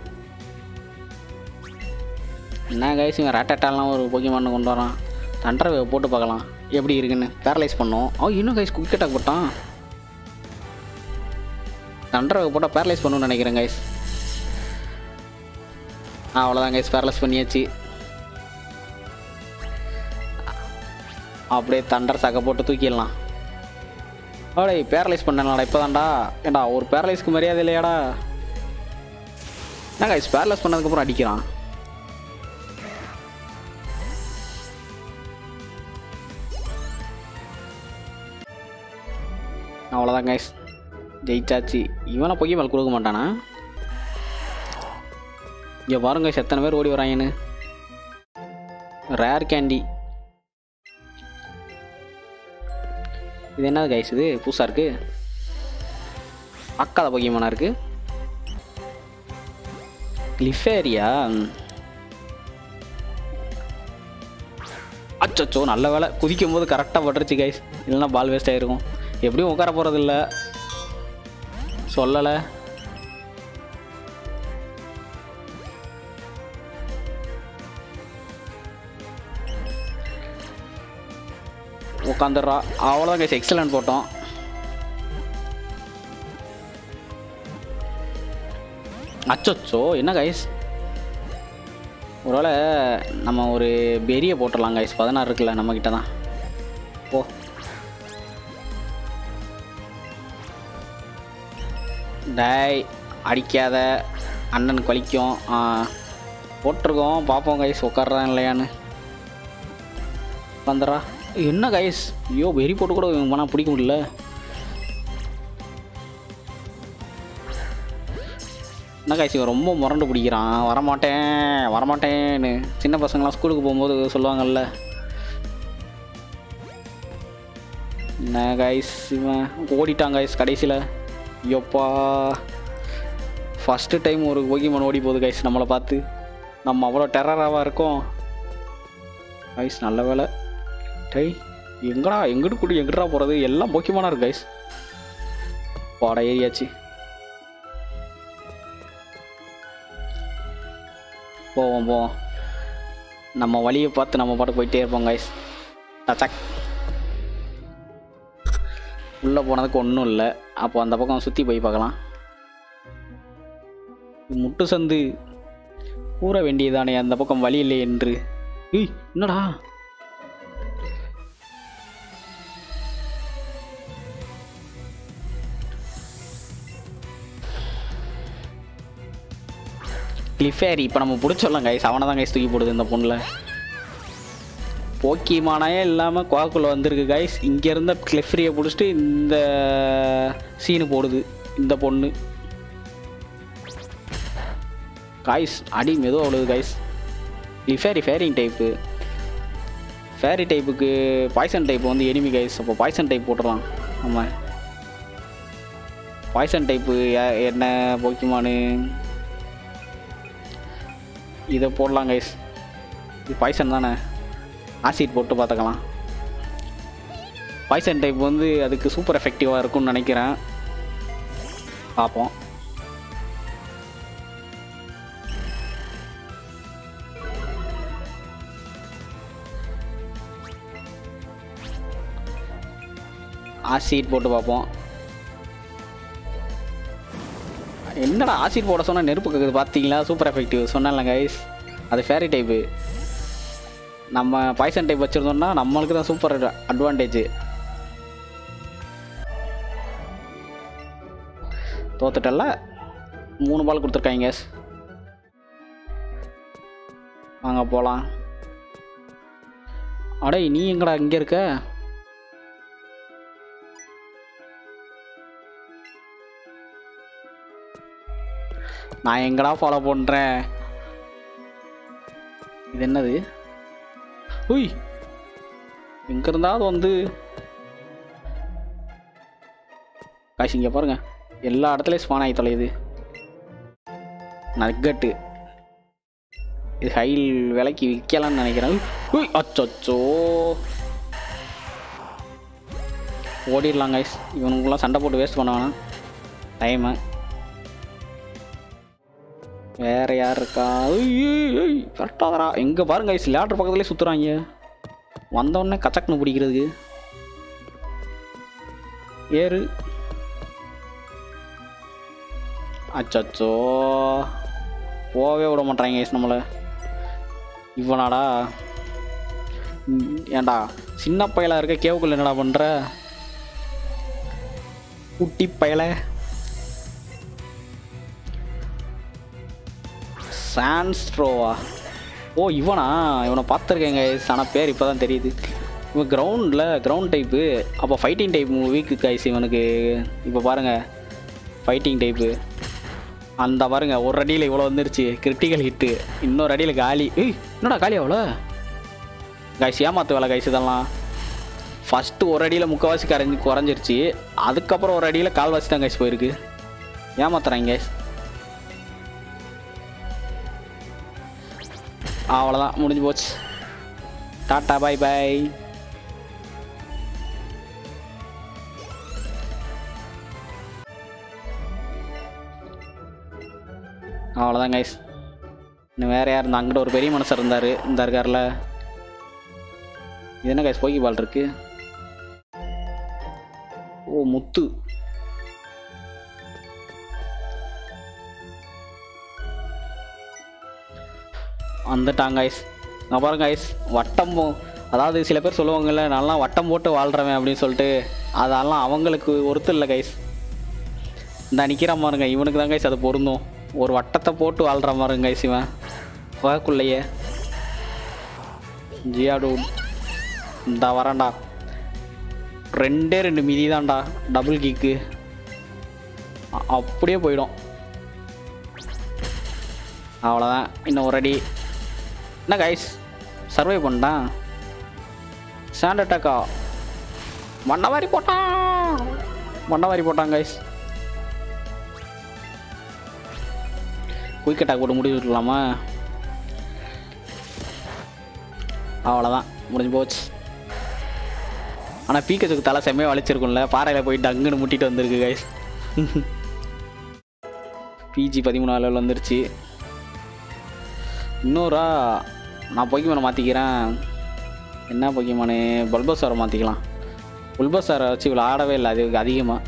என்ன கைஸ் இவன் ராட்டாட்டாலாம் ஒரு போக்கிமான கொண்டு வரான் தண்டரை போட்டு பார்க்கலாம் எப்படி இருக்குன்னு பேரலைஸ் பண்ணோம் அவ இன்னும் கைஸ் குவிக் அட்டாக் போட்டான் தண்டரை போட்டால் பேரலைஸ் பண்ணணும்னு நினைக்கிறேன் கைஸ் ஆ அவ்வளோதான் கைஸ் பேரலைஸ் பண்ணியாச்சு அப்படியே தண்டர் சக்க போட்டு தூக்கிடலாம் அடே பேரலைஸ் பண்ணலாடா இப்போதான்டா ஏண்டா ஒரு பேரலைஸ்க்கு மரியாதை இல்லையாடா என்ன கைஸ் பேரலைஸ் பண்ணதுக்கப்புறம் அடிக்கிறான் அவ்வளோதான் கைஸ் ஜெயிச்சாச்சு இவனை பொய் மேல் கொடுக்க மாட்டானா இங்கே பாருங்க guys, எத்தனை பேர் ஓடி வராங்கன்னு ரேர் கேண்டி இது என்னது கைஸ் இது புதுசாக இருக்கு அக்காத பொக்கியமானா இருக்கு லிஃபேரியா அச்சச்சோ நல்ல வேலை குதிக்கும் போது கரெக்டாக பட்டுருச்சு கைஸ் இல்லைன்னா பால் வேஸ்ட் ஆகிருக்கும் எப்படியும் உட்கார போகிறது இல்லை சொல்லலை உட்காந்துடுறா அவ்வளோதான் கைஸ் எக்ஸலண்ட் போட்டோம் அச்சச்சோ என்ன கைஸ் ஒருவேளை நம்ம ஒரு பெரிய போட்டுடலாம் கைஸ் பதினாறு இருக்குல்ல நம்மக்கிட்ட தான் போ டேய் அடிக்காத அண்ணனுக்கு வலிக்கும் ஆ போட்டிருக்கோம் பார்ப்போம் கைஸ் உட்காடுறான் இல்லையான்னு வந்துடுறா என்ன கைஸ் ஐயோ வெறி போட்டு கூட இவன் பண்ணால் பிடிக்க முடியல என்ன கைஸ் இவன் ரொம்ப முரண்டு பிடிக்கிறான் வரமாட்டேன் வரமாட்டேன்னு சின்ன பசங்களாம் ஸ்கூலுக்கு போகும்போது சொல்லுவாங்கல்ல என்ன கைஸ் இவன் ஓடிட்டான் கைஸ் கடைசியில் ஐயோப்பா ஃபஸ்ட்டு டைம் ஒரு போகிமன் ஓடி போகுது கைஸ் நம்மளை பார்த்து நம்ம அவ்வளோ டெரராவாக இருக்கோம் கைஸ் நல்ல வேலை டேய் எங்கடா எங்கிட்டு கூட்டி எங்கிட்டா போகிறது எல்லாம் போக்கியமானா இருக்கு கைஸ் பாட ஏரியாச்சு போவோம் போவோம் நம்ம வழியை பார்த்து நம்ம பாட்டு போயிட்டே இருப்போம் கைஸ் டச்சக் உள்ளே போனதுக்கு ஒன்றும் இல்லை அப்போ அந்த பக்கம் சுற்றி போய் பார்க்கலாம் முட்டு சந்து கூற வேண்டியதானே அந்த பக்கம் வழி இல்லை என்று ஏய் என்னடா கிளிஃபேரி இப்போ நம்ம பிடிச்சிடலாம் கைஸ் அவனை தான் கைஸ் தூக்கி போடுது இந்த பொண்ணில் போக்கிமானாயே இல்லாமல் குவாக்குள்ள வந்திருக்கு கைஸ் இங்கே இருந்த கிளிஃபரியை பிடிச்சிட்டு இந்த சீனு போடுது இந்த பொண்ணு காய்ஸ் அடி மெதுவாக அவ்வளவு கைஸ் லிஃபேரி ஃபேரிங் டைப்பு ஃபேரி டைப்புக்கு பாய்சன் டைப் வந்து எனிமி கைஸ் அப்போ பாய்சன் டைப் போட்டுடலாம் ஆமாம் பாய்சன் டைப்பு என்ன போக்கிமானு இதை போடலாம் கைஸ் இது பாய்சன் தானே ஆசிட் போட்டு பார்த்துக்கலாம் பாய்சன் டைப் வந்து அதுக்கு சூப்பர் எஃபெக்டிவாக இருக்கும்னு நினைக்கிறேன் பார்ப்போம் ஆசிட் போட்டு பார்ப்போம் என்னடா ஆசிட் போட சொன்னால் நெருப்பு கேட்குது பார்த்தீங்களா சூப்பர் எஃபெக்டிவ் சொன்னேன்ல கைஸ் அது ஃபேரி டைப்பு நம்ம பாய்சன் டைப் வச்சுருந்தோம்னா நம்மளுக்கு தான் சூப்பர் அட்வான்டேஜ் தோத்துட்டல மூணு பால் கொடுத்துருக்காங்க வாங்க போகலாம் அடே நீ எங்கடா இங்கே இருக்க நான் எங்கடா ஃபாலோ பண்ணுறேன் இது என்னது உய் எங்க இருந்தாவது வந்து காசு இங்கே பாருங்க எல்லா இடத்துலையும் ஸ்பான் ஆகி தொலையுது நக்கட்டு இது ஹைல் விலைக்கு விற்கலாம்னு நினைக்கிறேன் உய் அச்சோ ஓடிடலாம் கைஸ் இவனுக்குலாம் சண்டை போட்டு வேஸ்ட் பண்ண வேணாம் டைமு வேற யார் இருக்கா கரெக்டாகரா எங்கே பாருங்க கைஸ் லேட்ரு பக்கத்துலேயே சுற்றுறாங்க வந்தோடனே கச்சக்குன்னு பிடிக்கிறதுக்கு ஏறு அச்சச்சோ போகவே விட மாட்டாங்க கைஸ் நம்மளை இவனாடா ம், ஏன்டா சின்ன பயலா இருக்க கேவுக்குள்ள என்னடா பண்ணுற குட்டி பயலை சான்ஸ்ட்ரோவா ஓ இவனா இவனை பார்த்துருக்கேங்க ஆனால் பேர் இப்போ தான் தெரியுது இவன் கிரவுண்டில் கிரவுண்ட் டைப்பு அப்போ ஃபைட்டிங் டைப் வீக்கு கைஸ் இவனுக்கு இப்போ பாருங்கள் ஃபைட்டிங் டைப்பு அந்த பாருங்க ஒரு அடியில் இவ்வளோ வந்துருச்சு கிரிட்டிக்கல் ஹிட்டு இன்னொரு அடியில் காலி ஏய் என்னடா காலி அவ்வளோ கைஸ் ஏமாத்து வேலை கைஸ் இதெல்லாம் ஃபஸ்ட்டு ஒரு அடியில் முக்கால்வாசி கரைஞ்சி குறைஞ்சிருச்சு அதுக்கப்புறம் ஒரு அடியில் கால்வாசி தான் கைஸ் போயிருக்கு ஏமாத்துறாங்க கைஸ் அவ்வளோதான் முடிஞ்சு போச்சு டாட்டா பாய் பாய் அவ்வளோதான் கைஸ் இன்னும் வேறு யார் இருந்தா அங்கிட்ட ஒரு பெரிய மனுஷர் இருந்தார் இந்த இருக்கார்ல இது என்ன கைஸ் போக்கி பால் இருக்கு ஓ முத்து வந்துட்டாங்க ஐஸ் நான் பாருங்க ஐஸ் வட்டம் போ- அதாவது சில பேர் சொல்லுவாங்கல்ல நல்லா வட்டம் போட்டு வாழ்கிறவன் அப்படின்னு சொல்லிட்டு அதெல்லாம் அவங்களுக்கு ஒருத்தர் இல்லை கைஸ் இந்த நிற்கிறான் பாருங்க இவனுக்கு தான் கைஸ் அது பொருந்தும் ஒரு வட்டத்தை போட்டு வாழ்கிற மாதிரிங்க கைஸ் இவன் வாக்குள்ளையே ஜியாடு இந்த வரேன்டா ரெண்டே ரெண்டு மிதி தான்டா டபுள் கிக்கு அப்படியே போயிடும் அவ்வளோதான் இன்னும் ஒரு அடி என்ன கைஸ் சர்வை பண்ணிட்டான் சாண்ட் அட்டாக்கா மண்ணை வாரி போட்டான் மண்ணை வாரி போட்டான் கைஸ் குயிக் அட்டாக் போட்டு முடிச்சு விட்டுலாமா அவ்வளோதான் முடிஞ்சு போச்சு ஆனால் பீக்கச்சுக்கு தலை செம்மையாக வலிச்சிருக்கும்ல பாறையில் போயிட்டு அங்குன்னு முட்டிட்டு வந்திருக்கு கைஸ் பிஜி பதிமூணு லெவல் வந்துருச்சு இன்னொரா நான் பொக்கிமானை மாற்றிக்கிறேன் என்ன பொக்கிமானு பல்பசாரை மாற்றிக்கலாம் புல்பசாரை வச்சு இவ்வளோ ஆடவே இல்லை அது அதிகமாக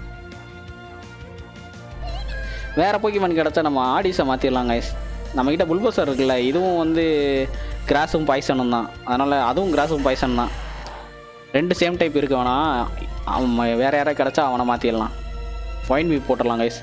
வேற பொக்கிமான் கிடச்சா நம்ம ஆடிஸை மாற்றிடலாம் கைஸ் நம்மக்கிட்ட புல்பசார் இருக்குல்ல இதுவும் வந்து கிராஸும் பாய்சனும் தான் அதனால் அதுவும் கிராஸும் பாய்சன் தான் ரெண்டு சேம் டைப் இருக்கு வேணா அவன் ம- வேற யாராவது கிடச்சா அவனை மாற்றிடலாம் ஃபைன் வீ போட்டுடலாம் கைஸ்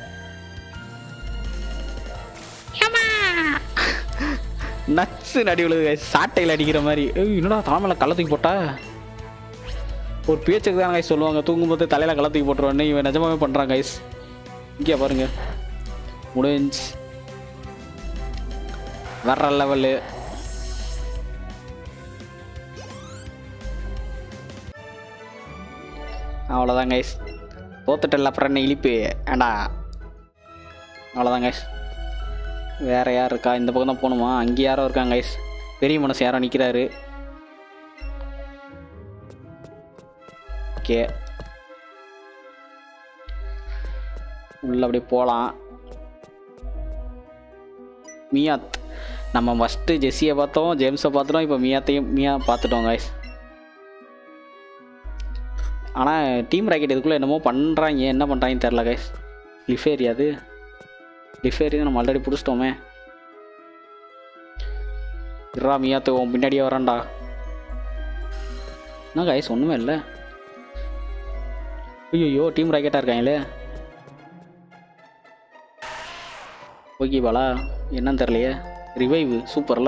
நச்சு நடி விழுது கைஸ் சாட்டையில் அடிக்கிற மாதிரி ஏய் என்னடா தலைமையில் கள்ள தூக்கி போட்டா ஒரு பேச்சுக்கு தான் கைஸ் சொல்லுவாங்க தூங்கும்போது தலையில் கள்ள தூக்கி போட்டுருவான்னு இவன் நிஜமாவே பண்ணுறான் கைஸ் இங்கே பாருங்க முடிஞ்சு வர்ற லெவலு அவ்வளோதான் கைஸ் தோத்துட்டல அப்புறம் என்ன இழிப்பு ஏண்டா அவ்வளோதான் கைஸ் வேற யார் இருக்கா இந்த பக்கம் தான் போகணுமா அங்கே யாரோ இருக்காங்க கைஸ் பெரிய மனசு யாரோ நிற்கிறாரு ஓகே உள்ள அப்படியே போகலாம் மியாத் நம்ம ஃபஸ்ட்டு ஜெஸ்ஸியை பார்த்தோம் ஜேம்ஸை பார்த்துட்டோம் இப்போ மியாத்தையும் மியா பார்த்துட்டோம் கைஸ் ஆனால் டீம் ராக்கெட் இதுக்குள்ளே என்னமோ பண்ணுறாங்க என்ன பண்ணுறாங்கன்னு தெரில கைஸ் லிஃபேரி அது லிஃபேரி நம்ம ஆல்ரெடி பிடிச்சிட்டோமே இறா மியாத்து உன் பின்னாடியே வரான்டா என்ன கைஸ் ஒன்றுமே இல்லை ஐயோ டீம் ராக்கெட்டாக இருக்காங்களே ஓகே பாலா என்னன்னு தெரியலையே ரிவைவ் சூப்பர்ல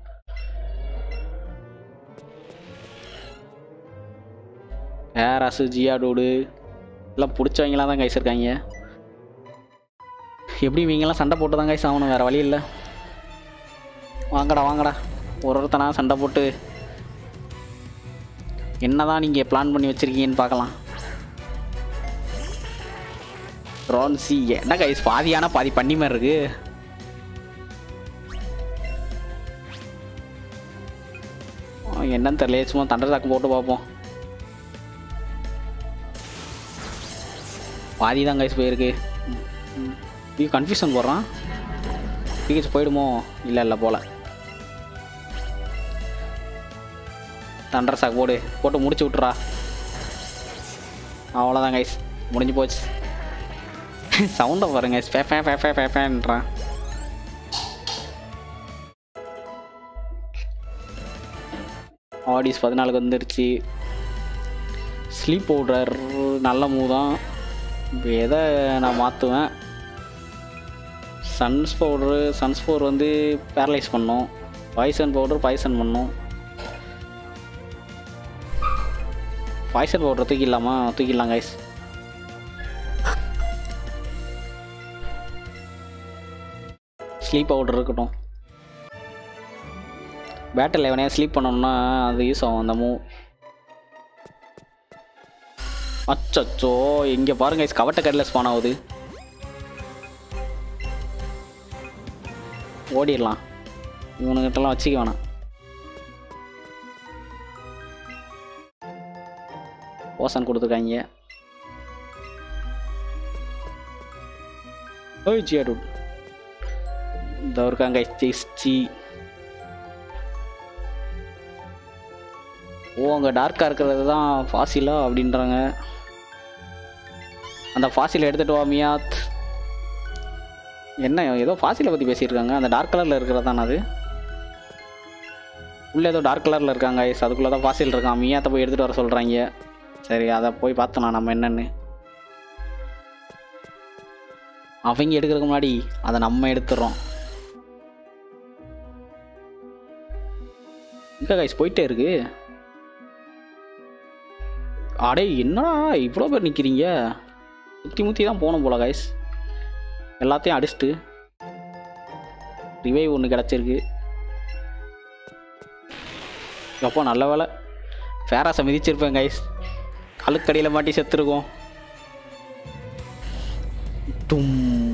பேராசு ஜியாடோடு எல்லாம் பிடிச்சவங்களாம் தான் கைஸ் இருக்காங்க எப்படி இவங்கெல்லாம் சண்டை போட்டு தான் கைஸ் ஆகணும் வேறு வழி இல்லை வாங்கடா வாங்கடா ஒரு ஒருத்தனா சண்டை போட்டு என்னதான் நீங்கள் பிளான் பண்ணி வச்சுருக்கீங்கன்னு பார்க்கலாம் ரான்சி என்ன கைஸ் பாதியான பாதி பண்ணி மாதிரி இருக்கு ஆ, என்னன்னு தெரியல சும்மா தண்டை சாக்கு போட்டு பார்ப்போம் பாதி தான் கைஸ் போயிருக்கு இது கன்ஃபியூஷன் போடுறான் பிஹெச் போயிடுமோ இல்லை இல்லை போல தண்டர் சாக்கு போடு போட்டு முடிச்சு விட்றா அவ்வளோதான் கைஸ் முடிஞ்சு போச்சு சவுண்டை பாருங்க ஃபே ஃபே ஃபே ஃபே ஃபே ஃபேன்றான் ஆடிஸ் பதினாலுக்கு வந்துருச்சு ஸ்லீப் பவுடர் நல்ல மூவ் தான் இப்போ எதை நான் மாற்றுவேன் சன்ஸ் பவுடரு சன்ஸ் பவுடர் வந்து பேரலைஸ் பண்ணும் பாய்சன் பவுடர் பாய்சன் பண்ணும் பாய்சன் பவுடர் தூக்கிடலாமா தூக்கிடலாம் கைஸ் ஸ்லீப் பவுடர் இருக்கட்டும் பேட்டில் எவனையா ஸ்லீப் பண்ணோம்னா அது யூஸ் ஆகும் அந்த மூவ் அச்சச்சோ இங்கே பாருங்க guys, கவட்ட கடையில் ஸ்பான் ஆகுது ஓடிடலாம் இவனுக்கிட்டலாம் வச்சுக்க வேணாம் ஓசன் கொடுத்துருக்காங்க ஓய் ஜியா டூட் இந்த இருக்காங்க சி ஓ அங்கே டார்க்காக இருக்கிறது தான் ஃபாசிலா அப்படின்றாங்க அந்த ஃபாசிலை எடுத்துகிட்டு வா மியாத் என்ன ஏதோ ஃபாசிலை பற்றி பேசியிருக்காங்க அந்த டார்க் கலரில் இருக்கிறது தானே அது உள்ளே ஏதோ டார்க் கலரில் இருக்காங்க ஐஸ் அதுக்குள்ளே தான் ஃபாசில் இருக்கான் மியாத்தை போய் எடுத்துகிட்டு வர சொல்கிறாங்க சரி அதை போய் பார்த்தோம் நம்ம என்னன்னு அவங்க எடுக்கிறதுக்கு முன்னாடி அதை நம்ம எடுத்துடுறோம் எங்கே கைஸ் போயிட்டே இருக்கு அடே என்னடா இவ்வளோ பேர் நிற்கிறீங்க சுற்றி முற்றி தான் போகணும் போல கைஸ் எல்லாத்தையும் அடிச்சிட்டு ரிவைவ் ஒன்று கிடச்சிருக்கு அப்போ நல்ல வேலை ஃபேராஸை மிதிச்சிருப்பேன் கைஸ் கழுக்கடியில் மாட்டி செத்துருக்கோம் டும்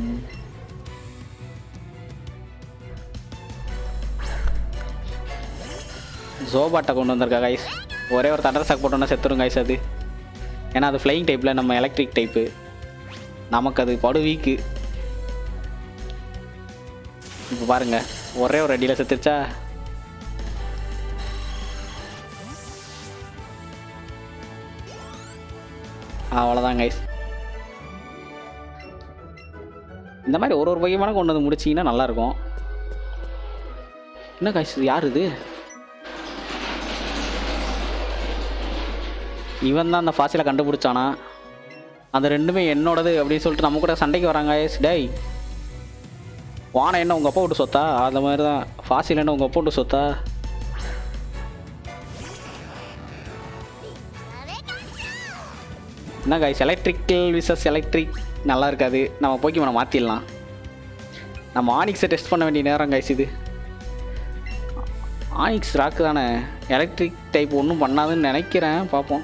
ஜோபாட்டை கொண்டு வந்திருக்கா கைஸ் ஒரே ஒரு தண்டர் சாக் போட்டோன்னா செத்துரும் கைஸ் அது ஏன்னா அது ஃப்ளையிங் டைப்பில் நம்ம எலக்ட்ரிக் டைப்பு நமக்கு அது படு வீக்கு இப்போ பாருங்க ஒரே ஒரு அடியில் செத்துருச்சா அவ்வளோதான் கைஸ் இந்த மாதிரி ஒரு ஒரு பையமான கொண்டு வந்து முடிச்சிங்கன்னா நல்லாயிருக்கும் என்ன கைஸ் இது யார் இது இவன் தான் அந்த ஃபாசிலை கண்டுபிடிச்சானா அந்த ரெண்டுமே என்னோடது அப்படின்னு சொல்லிட்டு நம்ம கூட சண்டைக்கு வராங்க guys. டேய் வானை என்ன உங்கள் அப்பா விட்டு சொத்தா அந்த மாதிரி தான் ஃபாசில் என்ன உங்கள் அப்பா விட்டு சொத்தா என்ன கைஸ் எலக்ட்ரிக்கல் விசஸ் எலக்ட்ரிக் நல்லா இருக்காது நம்ம போக்கிமனை மாற்றிடலாம் நம்ம ஆனிக்ஸை டெஸ்ட் பண்ண வேண்டிய நேரம் கைஸ் இது ஆனிக்ஸ் ராக்கு தானே எலக்ட்ரிக் டைப் ஒன்றும் பண்ணாதுன்னு நினைக்கிறேன் பார்ப்போம்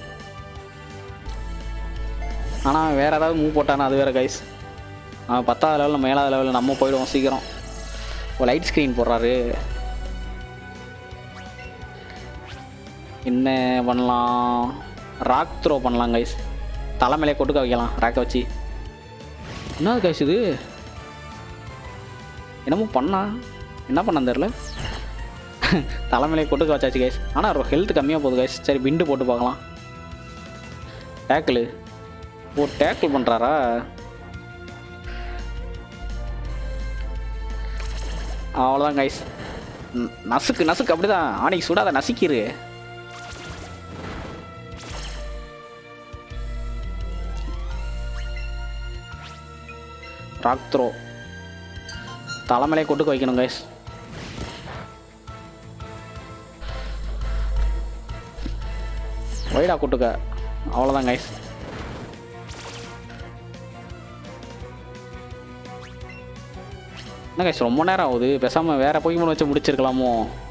ஆனால் வேறு ஏதாவது மூவ் போட்டானா அது வேறு கைஸ் அவன் பத்தாவது லெவலில் மேலாவது லெவலில் நம்ம போயிடுவோம் சீக்கிரம் ஒரு லைட் ஸ்க்ரீன் போடுறாரு என்ன பண்ணலாம் ராக் த்ரோ பண்ணலாம் கைஸ் தலைமையிலே கொட்டுக்க வைக்கலாம் ராக்கை வச்சு என்ன கைஸ் இது என்னமோ பண்ணா என்ன பண்ணான்னு தெரில தலைமையிலே கொட்டுக்க வச்சாச்சு கைஸ் ஆனால் ஹெல்த் கம்மியாக போகுது கைஸ் சரி பிண்டு போட்டு பார்க்கலாம் டேக்கிள் ஓ டேக்கிள் பண்ணுறாரா அவ்வளோதான் கைஸ் நசுக்கு நசுக்கு அப்படிதான் ஆனைக்கு சுடாத நசுக்கிரு ராக் த்ரோ தலைமையிலே கொட்டுக்க வைக்கணும் கைஸ் ஒய்டா கொட்டுக்க அவ்வளோதான் கைஸ் என்ன கைஸ் ரொம்ப நேரம் ஆகுது பேசாமல் வேற பொய்மன் வச்சு முடிச்சிருக்கலாமோ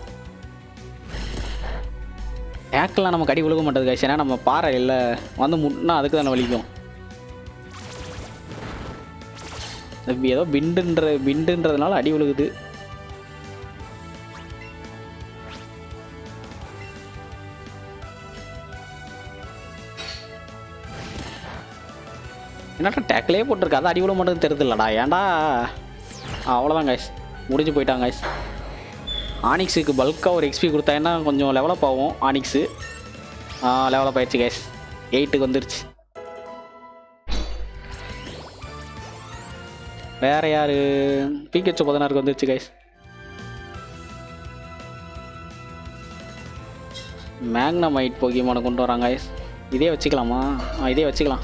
டேக்கெலாம் நமக்கு அடி விழுக மாட்டேது கைஸ் ஏன்னா நம்ம பாறை இல்லை வந்து முட்டினா அதுக்கு தானே வலிக்கும் இது ஏதோ பிண்டுன்ற பிண்டுன்றதுனால அடி விழுகுது என்னடா டேக்கிலே போட்டிருக்கு அது அடி விழ மாட்டேங்குது தெரியுதுல்லடா ஏன்டா அவ்வளோதான் கைஸ் முடிஞ்சு போயிட்டாங்க கைஸ் ஆனிக்ஸுக்கு பல்காக ஒரு எக்ஸ்பி கொடுத்தாங்கன்னா கொஞ்சம் லெவலப் ஆகும் ஆனிக்ஸு லெவலப் ஆயிடுச்சு கைஸ் எயிட்டுக்கு வந்துருச்சு வேற யாரு பிகேச்சு பதினாறுக்கு வந்துருச்சு கைஸ் மேக்னமைட் போகியமான கொண்டு வராங்க கைஸ் இதே வச்சுக்கலாமா ஆ இதே வச்சுக்கலாம்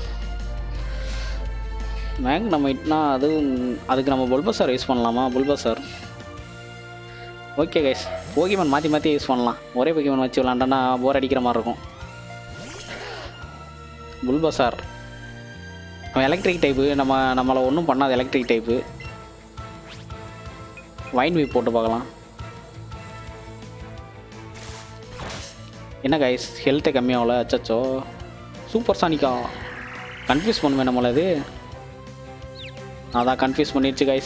மேக்னமைட்னா அதுவும் அதுக்கு நம்ம புல்பசார் யூஸ் பண்ணலாமா புல்பசார் ஓகே கைஸ் போகிமன் மாற்றி மாற்றி யூஸ் பண்ணலாம் ஒரே போகிமன் வச்சு விளாண்டோன்னா போர் அடிக்கிற மாதிரி இருக்கும் புல்பசார் அவன் எலக்ட்ரிக் டைப்பு நம்ம நம்மளை ஒன்றும் பண்ணாது எலக்ட்ரிக் டைப்பு வைன் வீப் போட்டு பார்க்கலாம் என்ன கைஸ் ஹெல்த்தை கம்மியாகல அச்சச்சோ சூப்பர் சானிக்கா கன்ஃபியூஸ் பண்ணுவேன் நம்மள இது அதான் கன்ஃபியூஸ் பண்ணிடுச்சு கைஸ்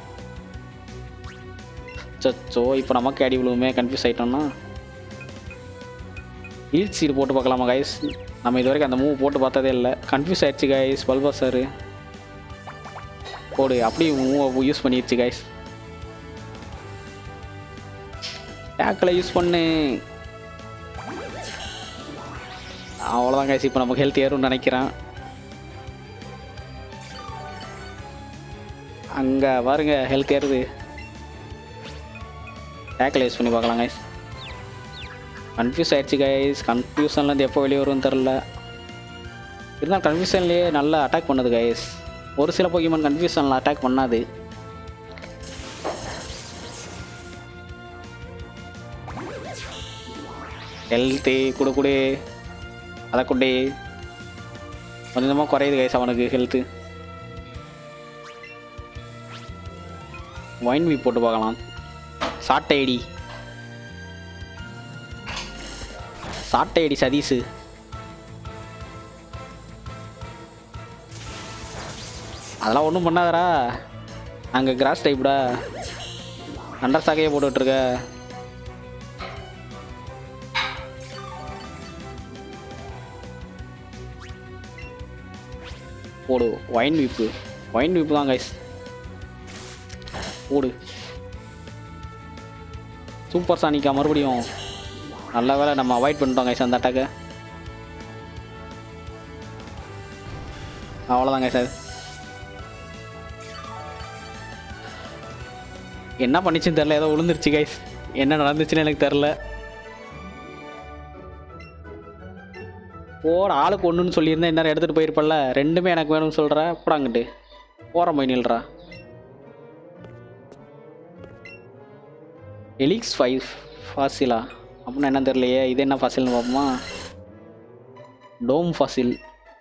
அச்சச்சோ இப்போ நமக்கு அடி விழுவுமே கன்ஃபியூஸ் ஆகிட்டோம்னா ஹீல் சீடு போட்டு பார்க்கலாமா கைஸ் நம்ம இது வரைக்கும் அந்த மூவ் போட்டு பார்த்ததே இல்லை கன்ஃபியூஸ் ஆயிடுச்சு கைஸ் பல்பா சார் போடு அப்படியே மூவ் யூஸ் பண்ணிடுச்சு கைஸ் டேக்கில் யூஸ் பண்ணு அவ்வளோதான் கைஸ் இப்போ நமக்கு ஹெல்த் ஏறும்னு நினைக்கிறேன் அங்கே பாருங்க ஹெல்த் ஏறுது டேக்கில் யூஸ் பண்ணி பார்க்கலாம் கைஸ் கன்ஃபியூஸ் ஆயிடுச்சு கைஸ் கன்ஃபியூஷன்லேருந்து எப்போ வெளியே வரும்னு தெரில இருந்தாலும் கன்ஃபியூஷன்லேயே நல்லா அட்டாக் பண்ணுது கைஸ் ஒரு சில போக்கியமன் கன்ஃபியூஷனில் அட்டாக் பண்ணாது ஹெல்த்து கொடு கொடு அதை கொண்டு கொஞ்சம் கொஞ்சமாக குறையுது கைஸ் அவனுக்கு ஹெல்த்து ஒயின் வீ போட்டு பார்க்கலாம் சாட்டை ஐடி சாட்டை ஐடி சதீஷு அதெல்லாம் ஒன்றும் பண்ணாதடா அங்கே கிராஸ் டைப்டா அண்டர் சாக்கையே போட்டுட்ருக்க போடு ஒயின் வீப்பு ஒயின் வீப்பு தான் கைஸ் போடு சூப்பர் சானிக்கா மறுபடியும் நல்ல வேலை நம்ம அவாய்ட் பண்ணிட்டோம் கைஸ் அந்த அட்டாக்கை அவ்வளோதாங்க சார் என்ன பண்ணிச்சுன்னு தெரில ஏதோ விழுந்துருச்சு கைஸ் என்ன நடந்துச்சுன்னு எனக்கு தெரில போட ஆளுக்கு ஒன்றுன்னு சொல்லியிருந்தேன் இந்நேரம் எடுத்துகிட்டு போயிருப்பல்ல ரெண்டுமே எனக்கு வேணும்னு சொல்கிற போடாங்கிட்டு போகிற போய் நில்றா எலிக்ஸ் ஃபைவ் ஃபாசிலா அப்படின்னா என்ன தெரியலையே இது என்ன ஃபாசில்னு பார்ப்போமா டோம் ஃபாசில்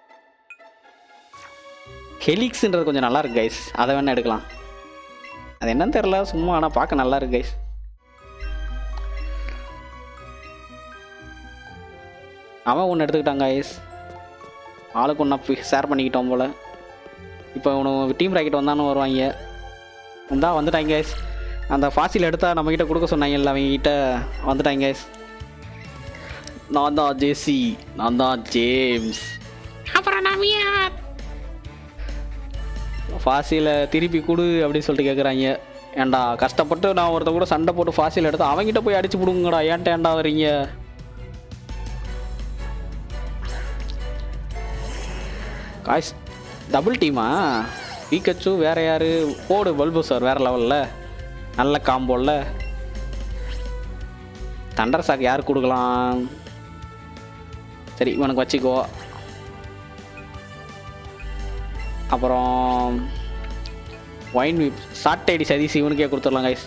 ஹெலிக்ஸ்ன்றது கொஞ்சம் நல்லா இருக்கு கைஸ் அதை வேணா எடுக்கலாம் அது என்னன்னு தெரில சும்மா ஆனால் பார்க்க நல்லா இருக்கு கைஸ் அவன் ஒன்று எடுத்துக்கிட்டான் கைஸ் ஆளுக்கு ஒன்றா ஷேர் பண்ணிக்கிட்டோம் போல் இப்போ உனக்கு டீம் ராக்கெட் வந்தானு வருவாங்க வந்தா வந்துட்டாங்க கைஸ் அந்த ஃபாசில் எடுத்தா நம்மக்கிட்ட கொடுக்க சொன்னாங்கல்ல அவங்க கிட்ட வந்துட்டாங்க கைஸ் நான் தான் ஜேசி நான் தான் ஜேம்ஸ் அப்புறம் நான் யார் ஃபாசிலை திருப்பி கொடு அப்படின்னு சொல்லிட்டு கேட்குறாங்க ஏன்டா கஷ்டப்பட்டு நான் ஒருத்த கூட சண்டை போட்டு ஃபாசில் எடுத்து அவங்ககிட்ட போய் அடிச்சு விடுங்கடா ஏன்ட்ட ஏன்டா வரீங்க காய்ஸ் டபுள் டீமா பீக்கச்சு வேற யாரு போடு பல்பு சார் வேற லெவலில் நல்ல காம்போல தண்டர் சாக்கு யார் கொடுக்கலாம் சரி இவனுக்கு வச்சுக்கோ அப்புறம் ஒயின் வீப் ஷார்ட் ஐடி சதீஷ் இவனுக்கே கொடுத்துடலாம் கைஸ்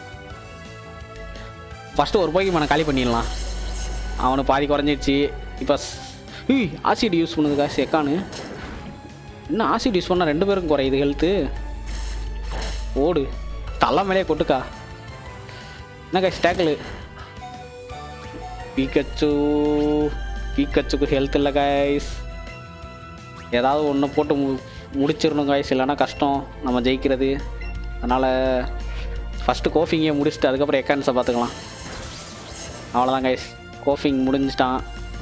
ஃபஸ்ட்டு ஒரு போய்க்கு மன காலி பண்ணிடலாம் அவனுக்கு பாதி குறைஞ்சிடுச்சு இப்போ ஈ ஆசிட் யூஸ் பண்ணுது காசு எக்கானு என்ன ஆசிட் யூஸ் பண்ணால் ரெண்டு பேருக்கும் குறையுது ஹெல்த்து ஓடு தலை மேலே கொட்டுக்கா என்ன காய்ஸ் டேக்கிள் பீக்கச்சு பீக்கச்சுக்கு ஹெல்த் இல்லை காய்ஸ் ஏதாவது ஒன்று போட்டு மு முடிச்சிடணும் காய்ஸ் இல்லைன்னா கஷ்டம் நம்ம ஜெயிக்கிறது அதனால் ஃபஸ்ட்டு கோஃபிங்கே முடிச்சுட்டு அதுக்கப்புறம் எக்கான்ஸை பார்த்துக்கலாம் அவ்வளோதான் காய்ஸ் கோஃபிங் முடிஞ்சிட்டான்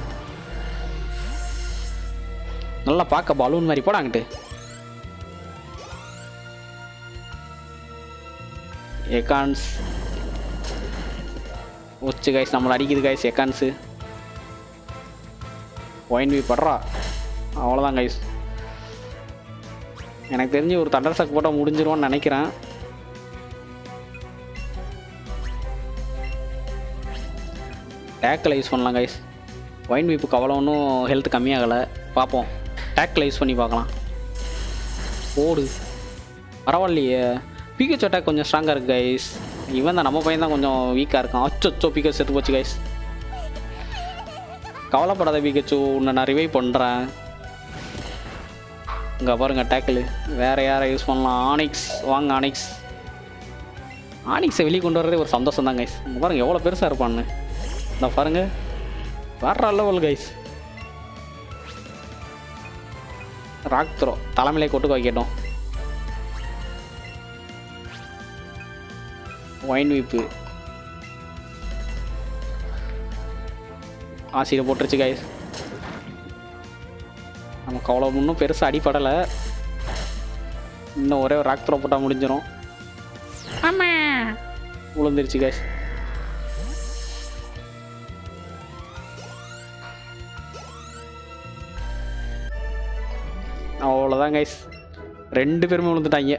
நல்லா பார்க்க பலூன் மாதிரி போடாங்கிட்டு எக்கான்ஸ் உச்சு காய்ஸ் நம்மளை அடிக்குது காய்ஸ் எக்கான்ஸு ஒயின் வி படுறா அவ்வளோதான் கைஸ் எனக்கு தெரிஞ்சு ஒரு தண்டர் சக் போட்டால் முடிஞ்சிரும்னு நினைக்கிறேன் டேக்கில் யூஸ் பண்ணலாம் கைஸ் ஒயின் வீப்புக்கு அவ்வளோ ஒன்றும் ஹெல்த் கம்மியாகலை பார்ப்போம் டேக்கில் யூஸ் பண்ணி பார்க்கலாம் ஓடு பரவாயில்லையே பிகச் அட்டாக் கொஞ்சம் ஸ்ட்ராங்காக இருக்குது கைஸ் இவன் தான் நம்ம பையன் தான் கொஞ்சம் வீக்காக இருக்கான் அச்சோ பிகச் செத்து போச்சு கைஸ் கவலைப்படாத பிகச்சு உன்னை நான் ரிவைவ் பண்ணுறேன் இங்கே பாருங்க டேக்கிள் வேறு யாரை யூஸ் பண்ணலாம் ஆனிக்ஸ் வாங்க ஆனிக்ஸ் ஆனிக்ஸை வெளியே கொண்டு வரதே ஒரு சந்தோஷம் தான் கைஸ் இங்கே பாருங்க எவ்வளோ பெருசாக இருப்பான்னு இந்த பாருங்க வேற லெவல் கைஸ் ராக் த்ரோ தலைமையிலே கொட்டுக்க வைக்கட்டும் ஒயின் வீப்பு ஆசிரியர் போட்டுருச்சு கைஸ் நமக்கு அவ்வளோ இன்னும் பெருசாக அடிப்படலை இன்னும் ஒரே ஒரு ராக் த்ரோ போட்டால் முடிஞ்சிடும் ஆமா விழுந்துருச்சு கைஸ் அவ்வளோதான் கைஸ் ரெண்டு பேருமே விழுந்துட்டாங்க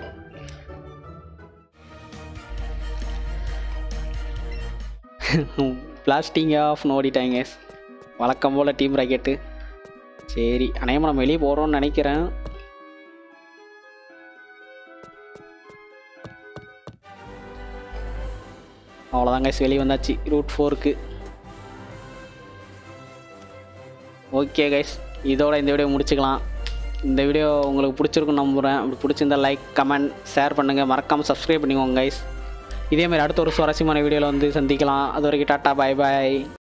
பிளாஸ்டிங் ஆஃப் ஓடிட்டாங்க guys. வழக்கம் போல் டீம் ராக்கெட்டு சரி அநேகமாக நம்ம வெளியே போகிறோம்னு நினைக்கிறேன் அவ்வளோதான் கைஸ் வெளியே வந்தாச்சு ரூட் ஃபோருக்கு ஓகே கைஸ் இதோட இந்த வீடியோ முடிச்சுக்கலாம் இந்த வீடியோ உங்களுக்கு பிடிச்சிருக்குன்னு நம்புகிறேன் அப்படி பிடிச்சிருந்தா லைக் கமெண்ட் ஷேர் பண்ணுங்கள் மறக்காமல் சப்ஸ்கிரைப் பண்ணிக்கோங்க கைஸ் இதேமாதிரி அடுத்த ஒரு சுவாரஸ்யமான வீடியோவில் வந்து சந்திக்கலாம் அது வரைக்கும் டாட்டா பாய் பாய்